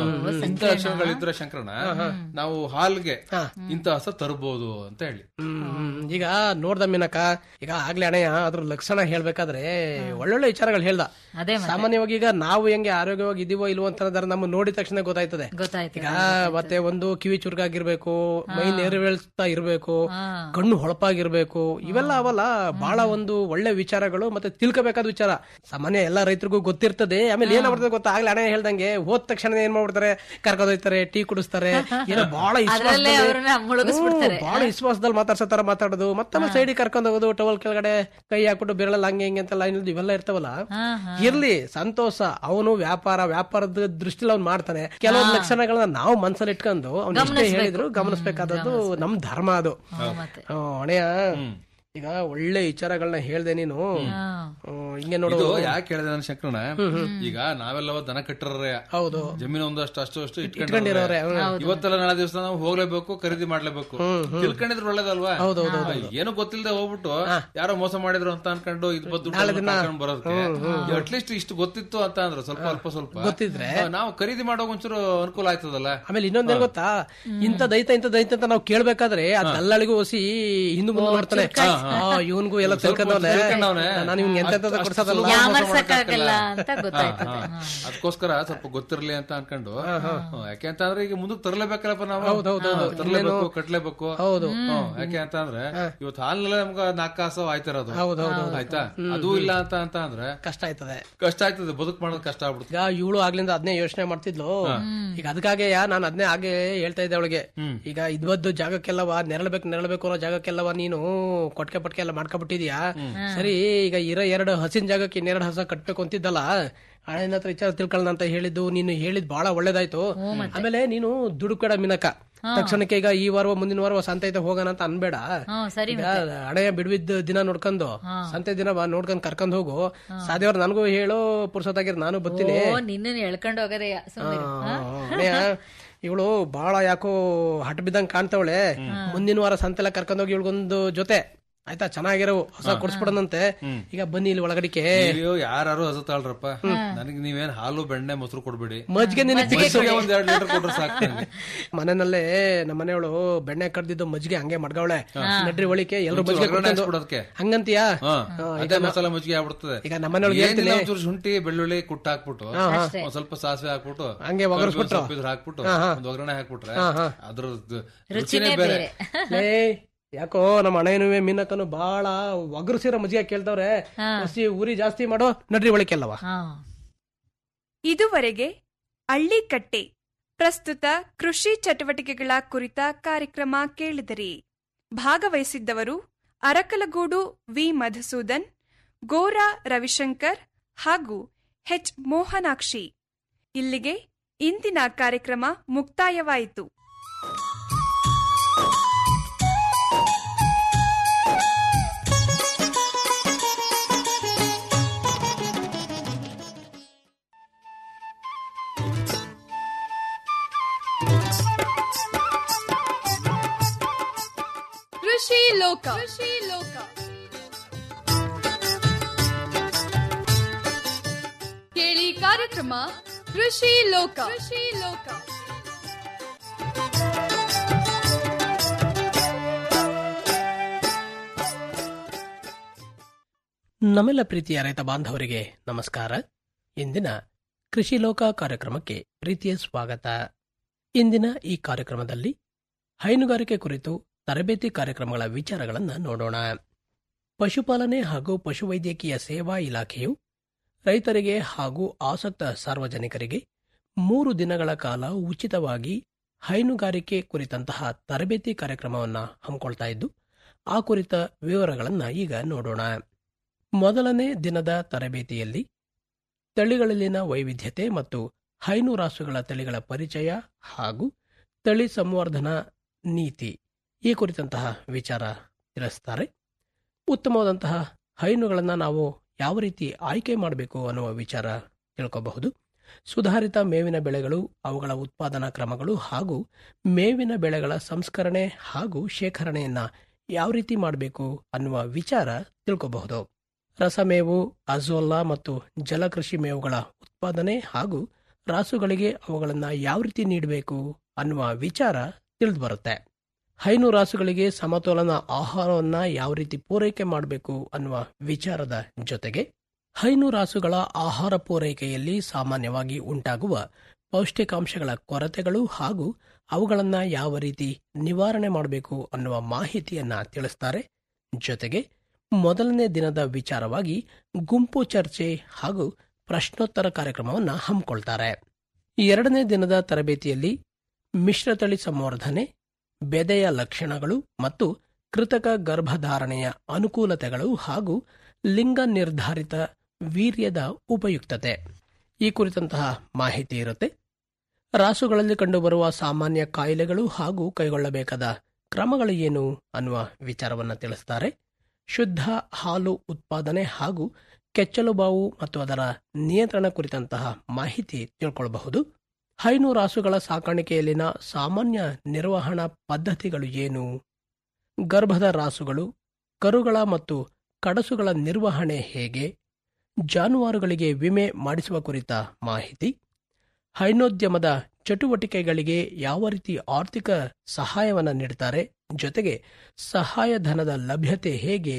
ಇಂತ ಲಕ್ಷಣಗಳಿದ್ರೆ ಶಂಕರಣ ನಾವು ಹಾಲ್ಗೆ ಇಂತ ಹಸ ತರಬಹುದು ಅಂತ ಹೇಳಿ ಹ್ಮ್, ಹ್ಮ್. ಈಗ ನೋಡ್ದ ಮೀನಕ್ಕ ಈಗ ಆಗ್ಲೇ ಅಣಯ್ಯ ಅದ್ರ ಲಕ್ಷಣ ಹೇಳ್ಬೇಕಾದ್ರೆ ಒಳ್ಳೊಳ್ಳೆ ವಿಚಾರಗಳು ಹೇಳ್ದ ಅದೇ ಸಾಮಾನ್ಯವಾಗಿ ಈಗ ನಾವು ಹೆಂಗೆ ಆರೋಗ್ಯವಾಗಿ ಇದೀವೋ ಇಲ್ವೋ ಅಂತ ನಮ್ಮ ನೋಡಿದ ತಕ್ಷಣ ಗೊತ್ತಾಯ್ತದೆ ಗೊತ್ತಾಯ್ತು ಈಗ ಮತ್ತೆ ಒಂದು ಕಿವಿ ಚುರುಕಾಗಿರ್ಬೇಕು ಮೈ ನೆರವೇಳ್ತಾ ಇರ್ಬೇಕು ಕಣ್ಣು ಹೊಳಪಾಗಿರ್ಬೇಕು ಇವೆಲ್ಲ ಅವಲ್ಲ ಬಹಳ ಒಂದು ಒಳ್ಳೆ ವಿಚಾರಗಳು ಮತ್ತೆ ತಿಳ್ಕೊಬೇಕಾದ ವಿಚಾರ ಸಾಮಾನ್ಯ ಎಲ್ಲಾ ರೈತರಿಗೂ ಗೊತ್ತಿರ್ತದೆ ಆಮೇಲೆ ಏನಾಗ್ಬಿಡ್ತದೆ ಗೊತ್ತಾ ಆಗ್ಲೇ ಹಣೆ ಹೇಳ್ದಂಗೆ ಹೋದ ತಕ್ಷಣ ಏನ್ ಮಾಡ್ಬಿಡ್ತಾರೆ ಕರ್ಕೊಂಡೋಯ್ತಾರೆ ಟೀ ಕುಡಿಸ್ತಾರೆ ಏನೋ ಬಹಳ ಅದ್ರಲ್ಲೇ ಅವ್ರನ್ನ ಮುಳುಗಿಸ್ಬಿಡ್ತಾರೆ. ಬಹಳ ವಿಶ್ವಾಸದಲ್ಲಿ ಮಾತಾಡ್ಸೋ ತರ ಮಾತಾಡೋದು ಮತ್ತೊಮ್ಮೆ ಸೈಡಿಗೆ ಕರ್ಕೊಂಡ್ ಹೋಗೋದು ಟವಲ್ ಕೆಳಗಡೆ ಕೈ ಹಾಕ್ಬಿಟ್ಟು ಬೆರಳಲ್ಲಿ ಹಂಗೆ ಹಿಂಗೆ ಅಂತ ಲೈನ್ ಇವೆಲ್ಲ ಇರ್ತಾವಲ್ಲ ಇರ್ಲಿ ಸಂತೋಷ ಅವನು ವ್ಯಾಪಾರ ವ್ಯಾಪಾರದ ದೃಷ್ಟಿಲಿ ಅವ್ನು ಮಾಡ್ತಾನೆ ಕೆಲವೊಂದು ಲಕ್ಷಣಗಳನ್ನ ನಾವು ಮನ್ಸಲ್ಲಿ ಇಟ್ಕೊಂಡು ಅವ್ನು ಎಷ್ಟೇ ಹೇಳಿದ್ರು ಗಮನಿಸ್ಬೇಕಾದದ್ದು ನಮ್ ಧರ್ಮ ಅದು ಮತ್ತೆ ಹ್ಮ್, ಅಣ್ಣಯ್ಯ ಈಗ ಒಳ್ಳೆ ವಿಚಾರಗಳನ್ನ ಹೇಳ್ದೆ ನೀನು ಹ್ಮ್, ಹಿಂಗೆ ನೋಡು ಇದು ಯಾಕೆ ಹೇಳಿದೆ ನಾನು ಶಂಕರಣ ಈಗ ನಾವೆಲ್ಲವ ದನ ಕಟ್ಟರೇ ಹೌದು ಜಮೀನು ಒಂದಷ್ಟು ಅಷ್ಟು ಅಷ್ಟು ಇಟ್ಕೊಂಡಿರೋರೆ, ಇಟ್ಕೊಂಡಿರೋರೆ ಇವತ್ತೆಲ್ಲ ನಾಳೆ ದಿವಸ ನಾವು ಹೋಗ್ಲೇಬೇಕು ಖರೀದಿ ಮಾಡ್ಲೇಬೇಕು ತಿಳ್ಕೊಂಡಿದ್ರೆ ಒಳ್ಳೇದಲ್ವಾ ಏನು ಗೊತ್ತಿಲ್ಲದೆ ಹೋಗ್ಬಿಟ್ಟು ಯಾರೋ ಮೋಸ ಮಾಡಿದ್ರು ಅಂತ ಅನ್ಕೊಂಡು ಇದು ಬದ್ದು ಬರೋದಕ್ಕೆ ಅಟ್ಲೀಸ್ಟ್ ಇಷ್ಟು ಗೊತ್ತಿತ್ತು ಅಂತ ಅಂದ್ರೆ ಸ್ವಲ್ಪ ಅಲ್ಪ ಸ್ವಲ್ಪ ಗೊತ್ತಿದ್ರೆ? ಹಾ, ನಾವು ಖರೀದಿ ಮಾಡೋಕೆ ಒಂಚೂರು ಅನುಕೂಲ ಆಯ್ತದಲ್ಲ ಆಮೇಲೆ ಇನ್ನೊಂದೇನ್ ಗೊತ್ತಾ ಇಂಥ ದೈತ ಇಂಥ ದೈತ ಅಂತ ನಾವು ಕೇಳ್ಬೇಕಾದ್ರೆ ಆ ದಲ್ಲಾಳಿಗೂ ಹೊಸಿ ಹಿಂದೂ ಮುಂದೆ ಮಾಡ್ತಾನೆ ಇವನ್ಗೂ ಎಲ್ಲ ತಿಳ್ಕೊಂಡವನೆ ತಿಳ್ಕೊಂಡವ್ನೆ. ನಾನು ಇವ್ನ್ ಎಂತ ಅಷ್ಟು ಕೊಡ್ಸೋದಲ್ಲ ಸುಲಭ ಮೋಸ ಯಾಮರ್ಸಕ್ಕಾಗಲ್ಲ ಮಾಡಕ್ಕಾಗಲ್ಲ. ಅಂತ ಗೊತ್ತಾಯ್ತು ಹಾ, ಹಾ. ಅದಕ್ಕೋಸ್ಕರ ಸ್ವಲ್ಪ ಗೊತ್ತಿರ್ಲಿ ಅಂತ ಅನ್ಕೊಂಡು ಹ್ಮ್, ಯಾಕೆ ಅಂತ ಅಂದ್ರೆ ಈಗ ಮುಂದಕ್ಕೆ ತರಲೇಬೇಕಲ್ಲಪ್ಪ ನಾವು ಹಾ, ತರ್ಲೇಬೇಕು ಕಟ್ಲೇಬೇಕು ಹೌದು. ಹ್ಮ್, ಯಾಕೆ ಅಂತ ಅಂದ್ರೆ ಇವತ್ತು ಹಾಲ್ನಲ್ಲ ನಮ್ಗ ನಾಲ್ಕು ಕಾಸು ಆಯ್ತಿರೋದು ಹೌದು, ಹೌದು, ಆಯ್ತಾ ಅದು ಇಲ್ಲ ಅಂತ ಅಂತ ಅಂದ್ರೆ ಕಷ್ಟ ಆಯ್ತದೆ ಕಷ್ಟ ಆಯ್ತದೆ ಬದುಕ್ ಮಾಡೋದು ಕಷ್ಟ ಆಗ್ಬಿಡುತ್ತೆ ಈಗ ಇವಳು ಆಗ್ಲಿಂದ ಅದನ್ನೇ ಯೋಚನೆ ಮಾಡ್ತಿದ್ಲು ಈಗ ಅದಕ್ಕಾಗೆ ನಾನು ಅದನ್ನೇ ಹಾಗೆ ಹೇಳ್ತಾ ಇದ್ದೆ ಅವಳಿಗೆ ಈಗ ಇದ್ವದ್ದು ಜಾಗಕ್ಕೆಲ್ಲವ ನೆರಳಬೇಕು ನೆರಳಬೇಕು ಅನ್ನೋ ಜಾಗಕ್ಕೆಲ್ಲವ ನೀನು ಕೊಟ್ಕೆ ಪಟ್ಕೆ ಎಲ್ಲ ಮಾಡ್ಕೊಬಿಟ್ಟಿದ್ಯಾ ಸರಿ ಈಗ ಇರೋ ಎರಡು ಹಸಿನ ಜಾಗಕ್ಕೆ ಇನ್ನೆರಡು ಹಸ ಕಟ್ಬೇಕು ಅಂತಿದ್ದಲ್ಲ ಹಳೆಯ ಹತ್ರ ವಿಚಾರ ತಿಳ್ಕೊಳ್ಳೋಣ ಅಂತ ಹೇಳಿದ್ದು ನೀನು ಹೇಳಿದ್ ಬಹಳ ಒಳ್ಳೇದಾಯ್ತು ಆಮೇಲೆ ನೀನು ದುಡುಕಬೇಡ ಮಿನಕ ತಕ್ಷಣಕ್ಕೆ ಈಗ ಈ ವಾರ ಮುಂದಿನ ವಾರ ಸಂತೆ ಐತೆ ಹೋಗೋಣ ಅಂತ ಅನ್ಬೇಡ ಹ್ಮ್ ಸರಿ ಈಗ ಹಣೆಯ ಬಿಡುವಿದ್ದ ದಿನ ನೋಡ್ಕೊಂಡು ಸಂತೆ ದಿನ ಬಾ ನೋಡ್ಕೊಂಡ್ ಕರ್ಕೊಂಡ್ ಹೋಗು ಸಾಧ್ಯವ್ರ ನನಗೂ ಹೇಳು ಪುರ್ಸೊತ್ತಾಗಿರ್ ನಾನು ಬರ್ತೀನಿ ಓ ನಿನ್ನ ಎಳ್ಕೊಂಡು ಹೋಗದೆ ಅಣ್ಣಯ್ಯ ಇವಳು ಬಹಳ ಯಾಕೋ ಹಠ ಬಿದ್ದಂಗ್ ಕಾಣ್ತಾವಳೆ ಮುಂದಿನ ವಾರ ಸಂತೆಲ್ಲ ಕರ್ಕೊಂಡೋಗಿ ಇವಳಿಗೊಂದು ಜೊತೆ ಆಯ್ತಾ ಚೆನ್ನಾಗಿರವು ಹೊಸ ಕೊಡ್ಸ್ಬಿಡನಂತೆ ಈಗ ಬನ್ನಿ ಇಲ್ಲಿ ಒಳಗಡಿಕೆ ಅಯ್ಯೋ ಯಾರು ಹಸತಾಳ್ರಪ್ಪ ನನಗೆ ನೀವೇನ್ ಹಾಲು ಬೆಣ್ಣೆ ಮೊಸರು ಕೊಡ್ಬೇಡಿ ಮಜ್ಜಿಗೆ ನಿನಗೆ ಮಜ್ಜಿಗೆ ಒಂದ್ ಎರಡ್ ಲೀಟರ್ ಕೊಟ್ರೆ ಸಾಕು ನಂಗೆ. ಮನೆಯಲ್ಲೇ ನಮ್ಮ ಮನೆಯವಳು ಬೆಣ್ಣೆ ಕಡ್ದಿದ್ದು ಮಜ್ಜಿಗೆ ಹಂಗೆ ಮಾಡ್ಗವಳೆ ನಡ್ರಿ ಒಳಿಕೆ ಎಲ್ರು ಮಜ್ಜಿಗೆ ಒಗ್ಗರಣೆ ಕುಡ್ಕೊಂಡು- ಹಾಕ್ಸ್ಬಿಡೋದಕ್ಕೆ. ಹಂಗಂತೀಯಾ ಹಾ, ಹಾ, ಅದೇ ಮಸಾಲ ಮಜ್ಜಿಗೆ ಆಗ್ಬಿಡ್ತದೆ ಈಗ ನಮ್ಮನೆಯೊಳಗೆ ಏನಿಲ್ಲ, ಹೇಳ್ತೀನಿ ಒಂಚೂರು ಶುಂಠಿ ಬೆಳ್ಳುಳ್ಳಿ ಕುಟ್ಟ ಹಾಕ್ಬಿಟ್ಟು ಒಂದ್ ಸ್ವಲ್ಪ ಸಾಸಿವೆ ಹಾಕ್ಬಿಟ್ಟು ಹಂಗೆ ಒಗರ್ಸ್ಬಿಟ್ರು. ಸ್ವಲ್ಪ ಇದ್ರ ಹಾಕ್ಬಿಟ್ಟು ಒಂದ್ ಒಗ್ಗರಣೆ ಹಾಕ್ಬಿಟ್ರೆ ಅದ್ರದ್ದು ರುಚಿನೇ ಬೇರೆ ಲೇ ಯಾಕೋ ನಮ್ಮ ಅಣ್ಣಯ್ಯನುವೆ ಮೀನಕ್ಕನು ಬಹಳ ಒಗರ್ಸಿರೋ ಮಜ್ಜಿಗೆ ಕೇಳ್ತಾವ್ರೆ ಹಸಿ ಉರಿ ಜಾಸ್ತಿ ಮಾಡೋ ನಡ್ರಿ ಒಳಿಕೆಲ್ಲವ ಹಾ ಇದುವರೆಗೆ ಹಳ್ಳಿಕಟ್ಟೆ ಪ್ರಸ್ತುತ ಕೃಷಿ ಚಟುವಟಿಕೆಗಳ ಕುರಿತ ಕಾರ್ಯಕ್ರಮ ಕೇಳಿದಿರಿ ಭಾಗವಹಿಸಿದ್ದವರು ಅರಕಲಗೂಡು ವಿ ಮಧುಸೂದನ್ ಗೋರಾ ರವಿಶಂಕರ್ ಹಾಗೂ ಹೆಚ್ ಮೋಹನಾಕ್ಷಿ ಇಲ್ಲಿಗೆ ಇಂದಿನ ಕಾರ್ಯಕ್ರಮ ಮುಕ್ತಾಯವಾಯಿತು ಕೃಷಿ ಲೋಕ ಕೃಷಿ ಲೋಕ ಕೇಳಿ ಕಾರ್ಯಕ್ರಮ ಕೃಷಿ ಲೋಕ ಕೃಷಿ ಲೋಕ ನಮ್ಮೆಲ್ಲ ಪ್ರೀತಿಯ ರೈತ ಬಾಂಧವರಿಗೆ ನಮಸ್ಕಾರ ಇಂದಿನ ಕೃಷಿ ಲೋಕ ಕಾರ್ಯಕ್ರಮಕ್ಕೆ ಪ್ರೀತಿಯ ಸ್ವಾಗತ ಇಂದಿನ ಈ ಕಾರ್ಯಕ್ರಮದಲ್ಲಿ ಹೈನುಗಾರಿಕೆ ಕುರಿತು ತರಬೇತಿ ಕಾರ್ಯಕ್ರಮಗಳ ವಿಚಾರಗಳನ್ನು ನೋಡೋಣ ಪಶುಪಾಲನೆ ಹಾಗೂ ಪಶುವೈದ್ಯಕೀಯ ಸೇವಾ ಇಲಾಖೆಯು ರೈತರಿಗೆ ಹಾಗೂ ಆಸಕ್ತ ಸಾರ್ವಜನಿಕರಿಗೆ ಮೂರು ದಿನಗಳ ಕಾಲ ಉಚಿತವಾಗಿ ಹೈನುಗಾರಿಕೆ ಕುರಿತಂತಹ ತರಬೇತಿ ಕಾರ್ಯಕ್ರಮವನ್ನು ಹಮ್ಮಿಕೊಳ್ತಾ ಇದ್ದು ಆ ಕುರಿತ ವಿವರಗಳನ್ನು ಈಗ ನೋಡೋಣ ಮೊದಲನೇ ದಿನದ ತರಬೇತಿಯಲ್ಲಿ ತಳಿಗಳಲ್ಲಿನ ವೈವಿಧ್ಯತೆ ಮತ್ತು ಹೈನು ರಾಸುಗಳ ತಳಿಗಳ ಪರಿಚಯ ಹಾಗೂ ತಳಿ ಸಂವರ್ಧನಾ ನೀತಿ ಈ ಕುರಿತಂತಹ ವಿಚಾರ ತಿಳಿಸ್ತಾರೆ ಉತ್ತಮವಾದಂತಹ ಹೈನುಗಳನ್ನು ನಾವು ಯಾವ ರೀತಿ ಆಯ್ಕೆ ಮಾಡಬೇಕು ಅನ್ನುವ ವಿಚಾರ ತಿಳ್ಕೋಬಹುದು ಸುಧಾರಿತ ಮೇವಿನ ಬೆಳೆಗಳು ಅವುಗಳ ಉತ್ಪಾದನಾ ಕ್ರಮಗಳು ಹಾಗೂ ಮೇವಿನ ಬೆಳೆಗಳ ಸಂಸ್ಕರಣೆ ಹಾಗೂ ಶೇಖರಣೆಯನ್ನ ಯಾವ ರೀತಿ ಮಾಡಬೇಕು ಅನ್ನುವ ವಿಚಾರ ತಿಳ್ಕೋಬಹುದು ರಸಮೇವು ಅಜೋಲ್ಲಾ ಮತ್ತು ಜಲಕೃಷಿ ಮೇವುಗಳ ಉತ್ಪಾದನೆ ಹಾಗೂ ರಾಸುಗಳಿಗೆ ಅವುಗಳನ್ನು ಯಾವ ರೀತಿ ನೀಡಬೇಕು ಅನ್ನುವ ವಿಚಾರ ತಿಳಿದು ಬರುತ್ತೆ ಹೈನು ರಾಸುಗಳಿಗೆ ಸಮತೋಲನ ಆಹಾರವನ್ನ ಯಾವ ರೀತಿ ಪೂರೈಕೆ ಮಾಡಬೇಕು ಅನ್ನುವ ವಿಚಾರದ ಜೊತೆಗೆ ಹೈನು ರಾಸುಗಳ ಆಹಾರ ಪೂರೈಕೆಯಲ್ಲಿ ಸಾಮಾನ್ಯವಾಗಿ ಉಂಟಾಗುವ ಪೌಷ್ಟಿಕಾಂಶಗಳ ಕೊರತೆಗಳು ಹಾಗೂ ಅವುಗಳನ್ನ ಯಾವ ರೀತಿ ನಿವಾರಣೆ ಮಾಡಬೇಕು ಅನ್ನುವ ಮಾಹಿತಿಯನ್ನ ತಿಳಿಸ್ತಾರೆ ಜೊತೆಗೆ ಮೊದಲನೇ ದಿನದ ವಿಚಾರವಾಗಿ ಗುಂಪು ಚರ್ಚೆ ಹಾಗೂ ಪ್ರಶ್ನೋತ್ತರ ಕಾರ್ಯಕ್ರಮವನ್ನು ಹಮ್ಮಿಕೊಳ್ತಾರೆ ಎರಡನೇ ದಿನದ ತರಬೇತಿಯಲ್ಲಿ ಮಿಶ್ರತಳಿ ಸಂವರ್ಧನೆ ಬೆದೆಯ ಲಕ್ಷಣಗಳು ಮತ್ತು ಕೃತಕ ಗರ್ಭಧಾರಣೆಯ ಅನುಕೂಲತೆಗಳು ಹಾಗೂ ಲಿಂಗ ನಿರ್ಧಾರಿತ ವೀರ್ಯದ ಉಪಯುಕ್ತತೆ ಈ ಕುರಿತಂತಹ ಮಾಹಿತಿ ಇರುತ್ತೆ ರಾಸುಗಳಲ್ಲಿ ಕಂಡುಬರುವ ಸಾಮಾನ್ಯ ಕಾಯಿಲೆಗಳು ಹಾಗೂ ಕೈಗೊಳ್ಳಬೇಕಾದ ಕ್ರಮಗಳು ಏನು ಅನ್ನುವ ವಿಚಾರವನ್ನು ತಿಳಿಸ್ತಾರೆ ಶುದ್ಧ ಹಾಲು ಉತ್ಪಾದನೆ ಹಾಗೂ ಕೆಚ್ಚಲು ಬಾವು ಮತ್ತು ಅದರ ನಿಯಂತ್ರಣ ಕುರಿತಂತಹ ಮಾಹಿತಿ ತಿಳ್ಕೊಳ್ಳಬಹುದು ಹೈನು ರಾಸುಗಳ ಸಾಕಾಣಿಕೆಯಲ್ಲಿನ ಸಾಮಾನ್ಯ ನಿರ್ವಹಣಾ ಪದ್ಧತಿಗಳು ಏನು ಗರ್ಭದ ರಾಸುಗಳು ಕರುಗಳ ಮತ್ತು ಕಡಸುಗಳ ನಿರ್ವಹಣೆ ಹೇಗೆ ಜಾನುವಾರುಗಳಿಗೆ ವಿಮೆ ಮಾಡಿಸುವ ಕುರಿತ ಮಾಹಿತಿ ಹೈನೋದ್ಯಮದ ಚಟುವಟಿಕೆಗಳಿಗೆ ಯಾವ ರೀತಿ ಆರ್ಥಿಕ ಸಹಾಯವನ್ನು ನೀಡುತ್ತಾರೆ ಜೊತೆಗೆ ಸಹಾಯಧನದ ಲಭ್ಯತೆ ಹೇಗೆ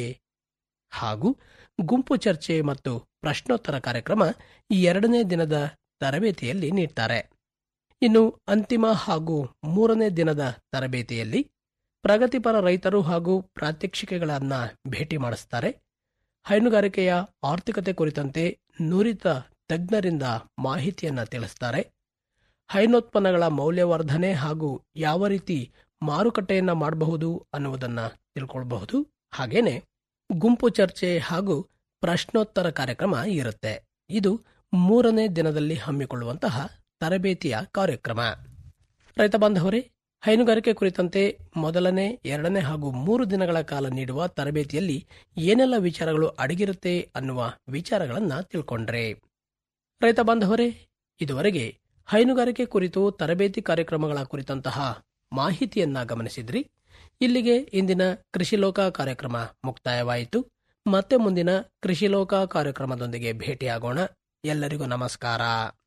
ಹಾಗೂ ಗುಂಪು ಚರ್ಚೆ ಮತ್ತು ಪ್ರಶ್ನೋತ್ತರ ಕಾರ್ಯಕ್ರಮ ಈ ಎರಡನೇ ದಿನದ ತರಬೇತಿಯಲ್ಲಿ ನೀಡ್ತಾರೆ ಇನ್ನು ಅಂತಿಮ ಹಾಗೂ ಮೂರನೇ ದಿನದ ತರಬೇತಿಯಲ್ಲಿ ಪ್ರಗತಿಪರ ರೈತರು ಹಾಗೂ ಪ್ರಾತ್ಯಕ್ಷಿಕೆಗಳನ್ನ ಭೇಟಿ ಮಾಡಿಸ್ತಾರೆ ಹೈನುಗಾರಿಕೆಯ ಆರ್ಥಿಕತೆ ಕುರಿತಂತೆ ನುರಿತ ತಜ್ಞರಿಂದ ಮಾಹಿತಿಯನ್ನ ತಿಳಿಸ್ತಾರೆ ಹೈನೋತ್ಪನ್ನಗಳ ಮೌಲ್ಯವರ್ಧನೆ ಹಾಗೂ ಯಾವ ರೀತಿ ಮಾರುಕಟ್ಟೆಯನ್ನ ಮಾಡಬಹುದು ಅನ್ನುವುದನ್ನ ತಿಳ್ಕೊಳ್ಬಹುದು ಹಾಗೇನೆ ಗುಂಪು ಚರ್ಚೆ ಹಾಗೂ ಪ್ರಶ್ನೋತ್ತರ ಕಾರ್ಯಕ್ರಮ ಇರುತ್ತೆ ಇದು ಮೂರನೇ ದಿನದಲ್ಲಿ ಹಮ್ಮಿಕೊಳ್ಳುವಂತಹ ತರಬೇತಿಯ ಕಾರ್ಯಕ್ರಮ ರೈತ ಬಾಂಧವರೇ ಹೈನುಗಾರಿಕೆ ಕುರಿತಂತೆ ಮೊದಲನೇ ಎರಡನೇ ಹಾಗೂ ಮೂರು ದಿನಗಳ ಕಾಲ ನೀಡುವ ತರಬೇತಿಯಲ್ಲಿ ಏನೆಲ್ಲ ವಿಚಾರಗಳು ಅಡಗಿರುತ್ತೆ ಅನ್ನುವ ವಿಚಾರಗಳನ್ನ ತಿಳ್ಕೊಂಡ್ರೆ ರೈತ ಬಾಂಧವರೇ ಇದುವರೆಗೆ ಹೈನುಗಾರಿಕೆ ಕುರಿತು ತರಬೇತಿ ಕಾರ್ಯಕ್ರಮಗಳ ಕುರಿತಂತಹ ಮಾಹಿತಿಯನ್ನ ಗಮನಿಸಿದ್ರಿ ಇಲ್ಲಿಗೆ ಇಂದಿನ ಕೃಷಿ ಲೋಕ ಕಾರ್ಯಕ್ರಮ ಮುಕ್ತಾಯವಾಯಿತು ಮತ್ತೆ ಮುಂದಿನ ಕೃಷಿ ಲೋಕ ಕಾರ್ಯಕ್ರಮದೊಂದಿಗೆ ಭೇಟಿಯಾಗೋಣ ಎಲ್ಲರಿಗೂ ನಮಸ್ಕಾರ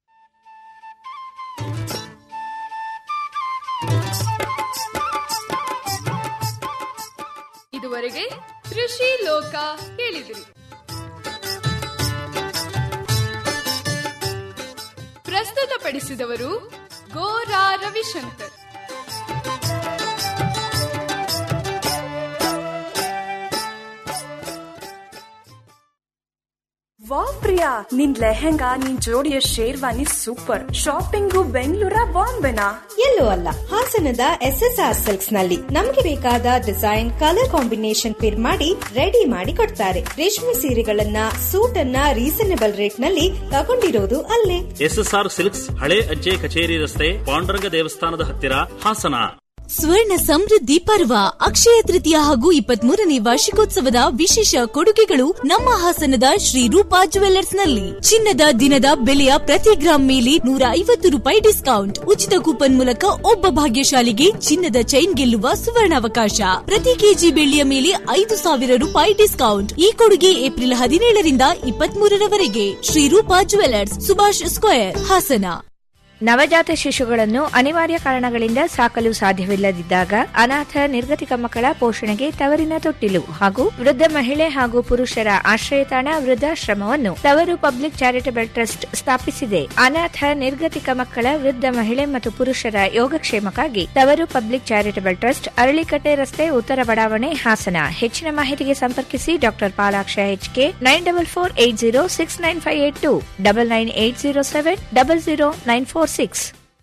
ಇದುವರೆಗೆ ಕೃಷಿ ಲೋಕ ಕೇಳಿದಿರಿ ಪ್ರಸ್ತುತಪಡಿಸಿದವರು ಗೋರಾ ರವಿಶಂಕರ್ ವಾ ಪ್ರಿಯಾ ನಿನ್ ಲೆಹೆಂಗಾ ನಿನ್ ಜೋಡಿಯ ಶೇರ್ವಾನಿ ಸೂಪರ್ ಶಾಪಿಂಗು ಬೆಂಗಳೂರ ಬಾಂಬೆನಾ ಎಲ್ಲೂ ಅಲ್ಲ ಹಾಸನದ ಎಸ್ ಎಸ್ ಆರ್ ಸಿಲ್ಕ್ಸ್ ನಲ್ಲಿ ನಮ್ಗೆ ಬೇಕಾದ ಡಿಸೈನ್ ಕಲರ್ ಕಾಂಬಿನೇಷನ್ ಪಿರ್ ಮಾಡಿ ರೆಡಿ ಮಾಡಿ ಕೊಡ್ತಾರೆ ರೇಷ್ಮೆ ಸೀರೆಗಳನ್ನ ಸೂಟ್ ಅನ್ನ ರೀಸನೇಬಲ್ ರೇಟ್ ನಲ್ಲಿ ತಗೊಂಡಿರೋದು ಅಲ್ಲೇ ಎಸ್ಎಸ್ಆರ್ ಸಿಲ್ಕ್ಸ್ ಹಳೆ ಅಜ್ಜೆ ಕಚೇರಿ ರಸ್ತೆ ಪಾಂಡುರಂಗ ದೇವಸ್ಥಾನದ ಹತ್ತಿರ ಹಾಸನ ಸ್ವರ್ಣ ಸಮೃದ್ಧಿ ಪರ್ವ ಅಕ್ಷಯ ತೃತೀಯ ಹಾಗೂ ಇಪ್ಪತ್ಮೂರನೇ ವಾರ್ಷಿಕೋತ್ಸವದ ವಿಶೇಷ ಕೊಡುಗೆಗಳು ನಮ್ಮ ಹಾಸನದ ಶ್ರೀ ರೂಪಾ ಜುವೆಲ್ಲರ್ಸ್ ನಲ್ಲಿ ಚಿನ್ನದ ದಿನದ ಬೆಲೆಯ ಪ್ರತಿ ಗ್ರಾಂ ಮೇಲೆ ನೂರ ಐವತ್ತು ರೂಪಾಯಿ ಡಿಸ್ಕೌಂಟ್ ಉಚಿತ ಕೂಪನ್ ಮೂಲಕ ಒಬ್ಬ ಭಾಗ್ಯಶಾಲಿಗೆ ಚಿನ್ನದ ಚೈನ್ ಗೆಲ್ಲುವ ಸುವರ್ಣಾವಕಾಶ ಪ್ರತಿ ಕೆಜಿ ಬೆಳ್ಳಿಯ ಮೇಲೆ ಐದು ಸಾವಿರ ರೂಪಾಯಿ ಡಿಸ್ಕೌಂಟ್ ಈ ಕೊಡುಗೆ ಏಪ್ರಿಲ್ ಹದಿನೇಳರಿಂದ ಇಪ್ಪತ್ಮೂರರವರೆಗೆ ಶ್ರೀ ರೂಪಾ ಜುವೆಲ್ಲರ್ಸ್ ಸುಭಾಷ್ ಸ್ಕ್ವೇರ್ ಹಾಸನ ನವಜಾತ ಶಿಶುಗಳನ್ನು ಅನಿವಾರ್ಯ ಕಾರಣಗಳಿಂದ ಸಾಕಲು ಸಾಧ್ಯವಿಲ್ಲದಿದ್ದಾಗ ಅನಾಥ ನಿರ್ಗತಿಕ ಮಕ್ಕಳ ಪೋಷಣೆಗೆ ತವರಿನ ತೊಟ್ಟಿಲು ಹಾಗೂ ವೃದ್ಧ ಮಹಿಳೆ ಹಾಗೂ ಪುರುಷರ ಆಶ್ರಯತಾಣ ವೃದ್ಧಾಶ್ರಮವನ್ನು ತವರು ಪಬ್ಲಿಕ್ ಚಾರಿಟಬಲ್ ಟ್ರಸ್ಟ್ ಸ್ಥಾಪಿಸಿದೆ ಅನಾಥ ನಿರ್ಗತಿಕ ಮಕ್ಕಳ ವೃದ್ಧ ಮಹಿಳೆ ಮತ್ತು ಪುರುಷರ ಯೋಗಕ್ಷೇಮಕ್ಕಾಗಿ ತವರು ಪಬ್ಲಿಕ್ ಚಾರಿಟಬಲ್ ಟ್ರಸ್ಟ್ ಅರಳಿಕಟ್ಟೆ ರಸ್ತೆ ಉತ್ತರ ಬಡಾವಣೆ ಹಾಸನ ಹೆಚ್ಚಿನ ಮಾಹಿತಿಗೆ ಸಂಪರ್ಕಿಸಿ doctor Palaksha HK nine double four eight zero six nine five eight two double nine eight zero seven double zero nine four six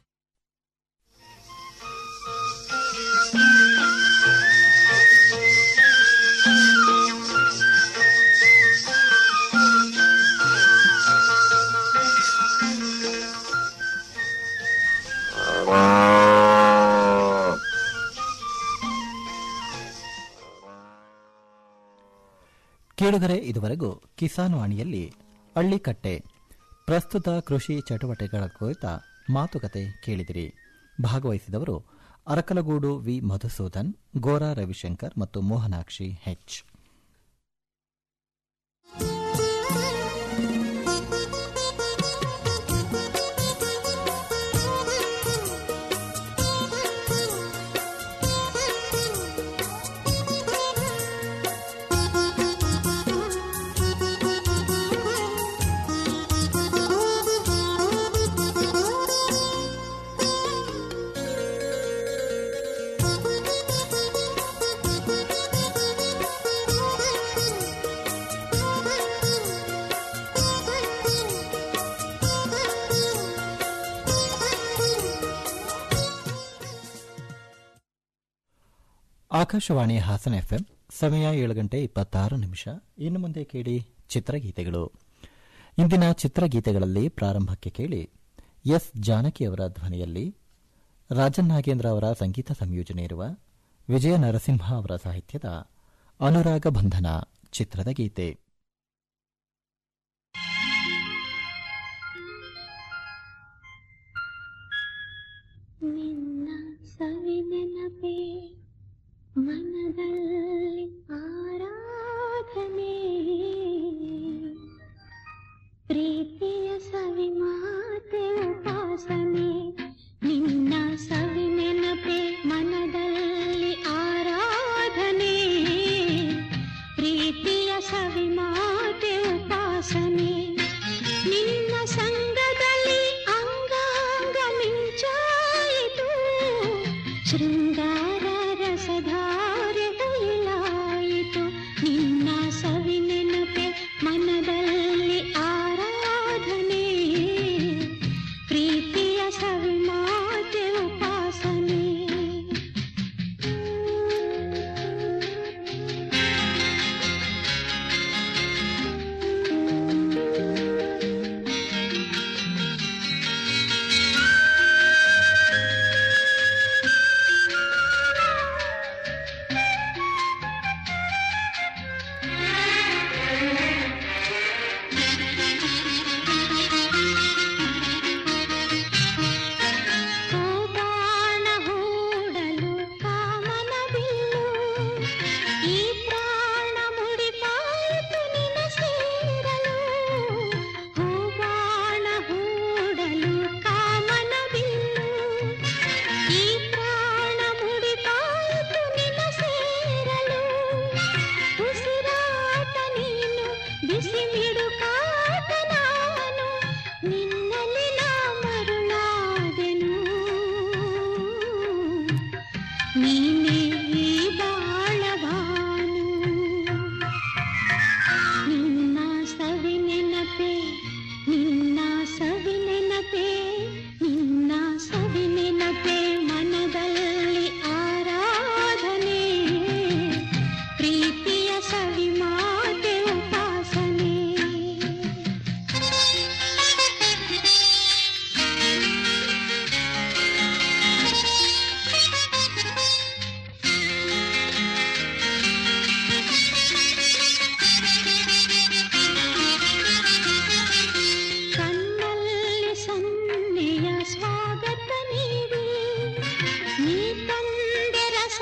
ಕೇಳುಗರೆ ಇದುವರೆಗೂ ಕಿಸಾನ್ ವಾಣಿಯಲ್ಲಿ ಹಳ್ಳಿಕಟ್ಟೆ ಪ್ರಸ್ತುತ ಕೃಷಿ ಚಟುವಟಿಕೆಗಳ ಕುರಿತ ಮಾತುಕತೆ ಕೇಳಿದಿರಿ ಭಾಗವಹಿಸಿದವರು ಅರಕಲಗೂಡು ವಿ ಮಧುಸೂದನ್ ಗೋರಾ ರವಿಶಂಕರ್ ಮತ್ತು ಮೋಹನಾಕ್ಷಿ ಹೆಚ್ ಆಕಾಶವಾಣಿ ಹಾಸನ ಎಫ್ಎಂ ಸಮಯ ಏಳು ಗಂಟೆ ಇಪ್ಪತ್ತಾರು ನಿಮಿಷ ಇನ್ನು ಮುಂದೆ ಕೇಳಿ ಚಿತ್ರಗೀತೆಗಳು ಇಂದಿನ ಚಿತ್ರಗೀತೆಗಳಲ್ಲಿ ಪ್ರಾರಂಭಕ್ಕೆ ಕೇಳಿ ಎಸ್ ಜಾನಕಿಯವರ ಧ್ವನಿಯಲ್ಲಿ ರಾಜನ್ ನಾಗೇಂದ್ರ ಅವರ ಸಂಗೀತ ಸಂಯೋಜನೆ ಇರುವ ವಿಜಯ ನರಸಿಂಹ ಅವರ ಸಾಹಿತ್ಯದ ಅನುರಾಗ ಬಂಧನ ಚಿತ್ರದ ಗೀತೆ ನಿನ್ನ ಸವಿ ನೆನಪೇ ಮನದಲ್ಲಿ ಆರಾಧನೆ ಪ್ರೀತಿಯ ಸವಿ ಮಾತೆ ಉಪಾಸನೆ ನಿನ್ನ ಸವಿ ನೆನಪೇ ಮನದಲ್ಲಿ ಆರಾಧನೆ ಪ್ರೀತಿಯ ಸವಿ ಮಾತೆ ಉಪಾಸನೆ ನಿನ್ನ ಸಂಗದಲ್ಲಿ ಅಂಗಾಂಗ ಮಿಂಚಾಯಿತು ಶೃಂಗಾರ ರಸಧಾರೆ ಹೊಯ್ಲಾಯಿತು ನಿನ್ನ ಸವಿ ನೆನಪೆ ಮನದಲ್ಲಿ ಆರಾಧನೆ ಪ್ರೀತಿಯ ಸವಿ ಮಾತೆ ಉಪಾಸನೆ ಬಾಣ ಹೂಡಲು ಕಾಮನ ಬಿಲ್ಲು ಈ ಪ್ರಾಣ ಮುಡಿಪಾಯಿತು ನಿನ ಸೇರಲು ಹೂಬಾಣ ಹೂಡಲು ಕಾಮನ ಬಿಲ್ಲು ಈ ಪ್ರಾಣ ಮುಡಿಪಾಯಿತು ನಿನ ಸೇರಲು ಉಸಿರಾಟ ನೀನು ಬಿಸಿ ಮಿಡುಕಾಟ ನಾನು ನಿನ್ನಲ್ಲಿ ನಾ ಮರುಳಾದೆನು ನೀನೇ ಈ ಬಾಳಬಾನು ನಿನ್ನ ಸವಿ ನೆನಪೆ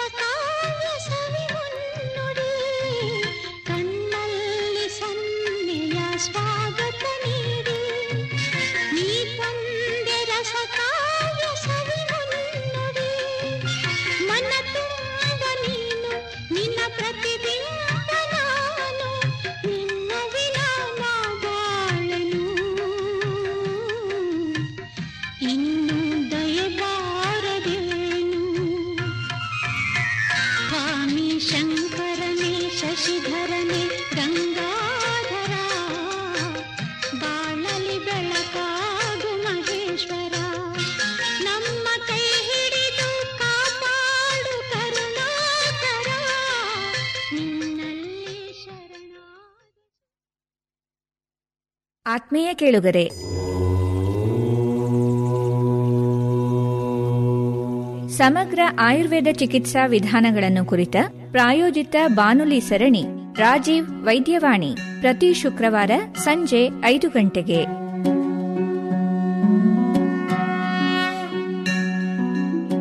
ಕಾವ್ಯ ಸವಿ ಮುನ್ನುಡಿ ಕಣ್ಣಲ್ಲಿ ಸನ್ನೆಯ ಸ್ವಾಗತ ನೀಡಿ ನೀ ತಂದೆ ರಸ ಕಾವ್ಯ ಸವಿ ಮುನ್ನುಡಿ ಮನ ತುಂಬ ನೀನು ನಿನ್ನ ಪ್ರತಿಬಿಂಬ ನಾನು ನಿನ್ನ ವಿರಾಮ ಬಾಳನು ಇನ್ನು ದಯಬಾರದೇನು ಸ್ವಾಮಿ ಶಂಕರನೇ ಶಶಿಧರನೇ ಗಂಗಾಧರ ಬಾಳಲಿ ಬೆಳಕಾಗು ಮಹೇಶ್ವರ ನಮ್ಮ ಕೈ ಹಿಡಿದು ಕಾಪಾಡು ಕರುಣಾಕರ ನಿನ್ನಲ್ಲಿ ಶರಣ ಆತ್ಮೀಯ ಕೇಳುಗರೆ ಸಮಗ್ರ ಆಯುರ್ವೇದ ಚಿಕಿತ್ಸಾ ವಿಧಾನಗಳನ್ನು ಕುರಿತ ಪ್ರಾಯೋಜಿತ ಬಾನುಲಿ ಸರಣಿ ರಾಜೀವ್ ವೈದ್ಯವಾಣಿ ಪ್ರತಿ ಶುಕ್ರವಾರ ಸಂಜೆ ಐದು ಗಂಟೆಗೆ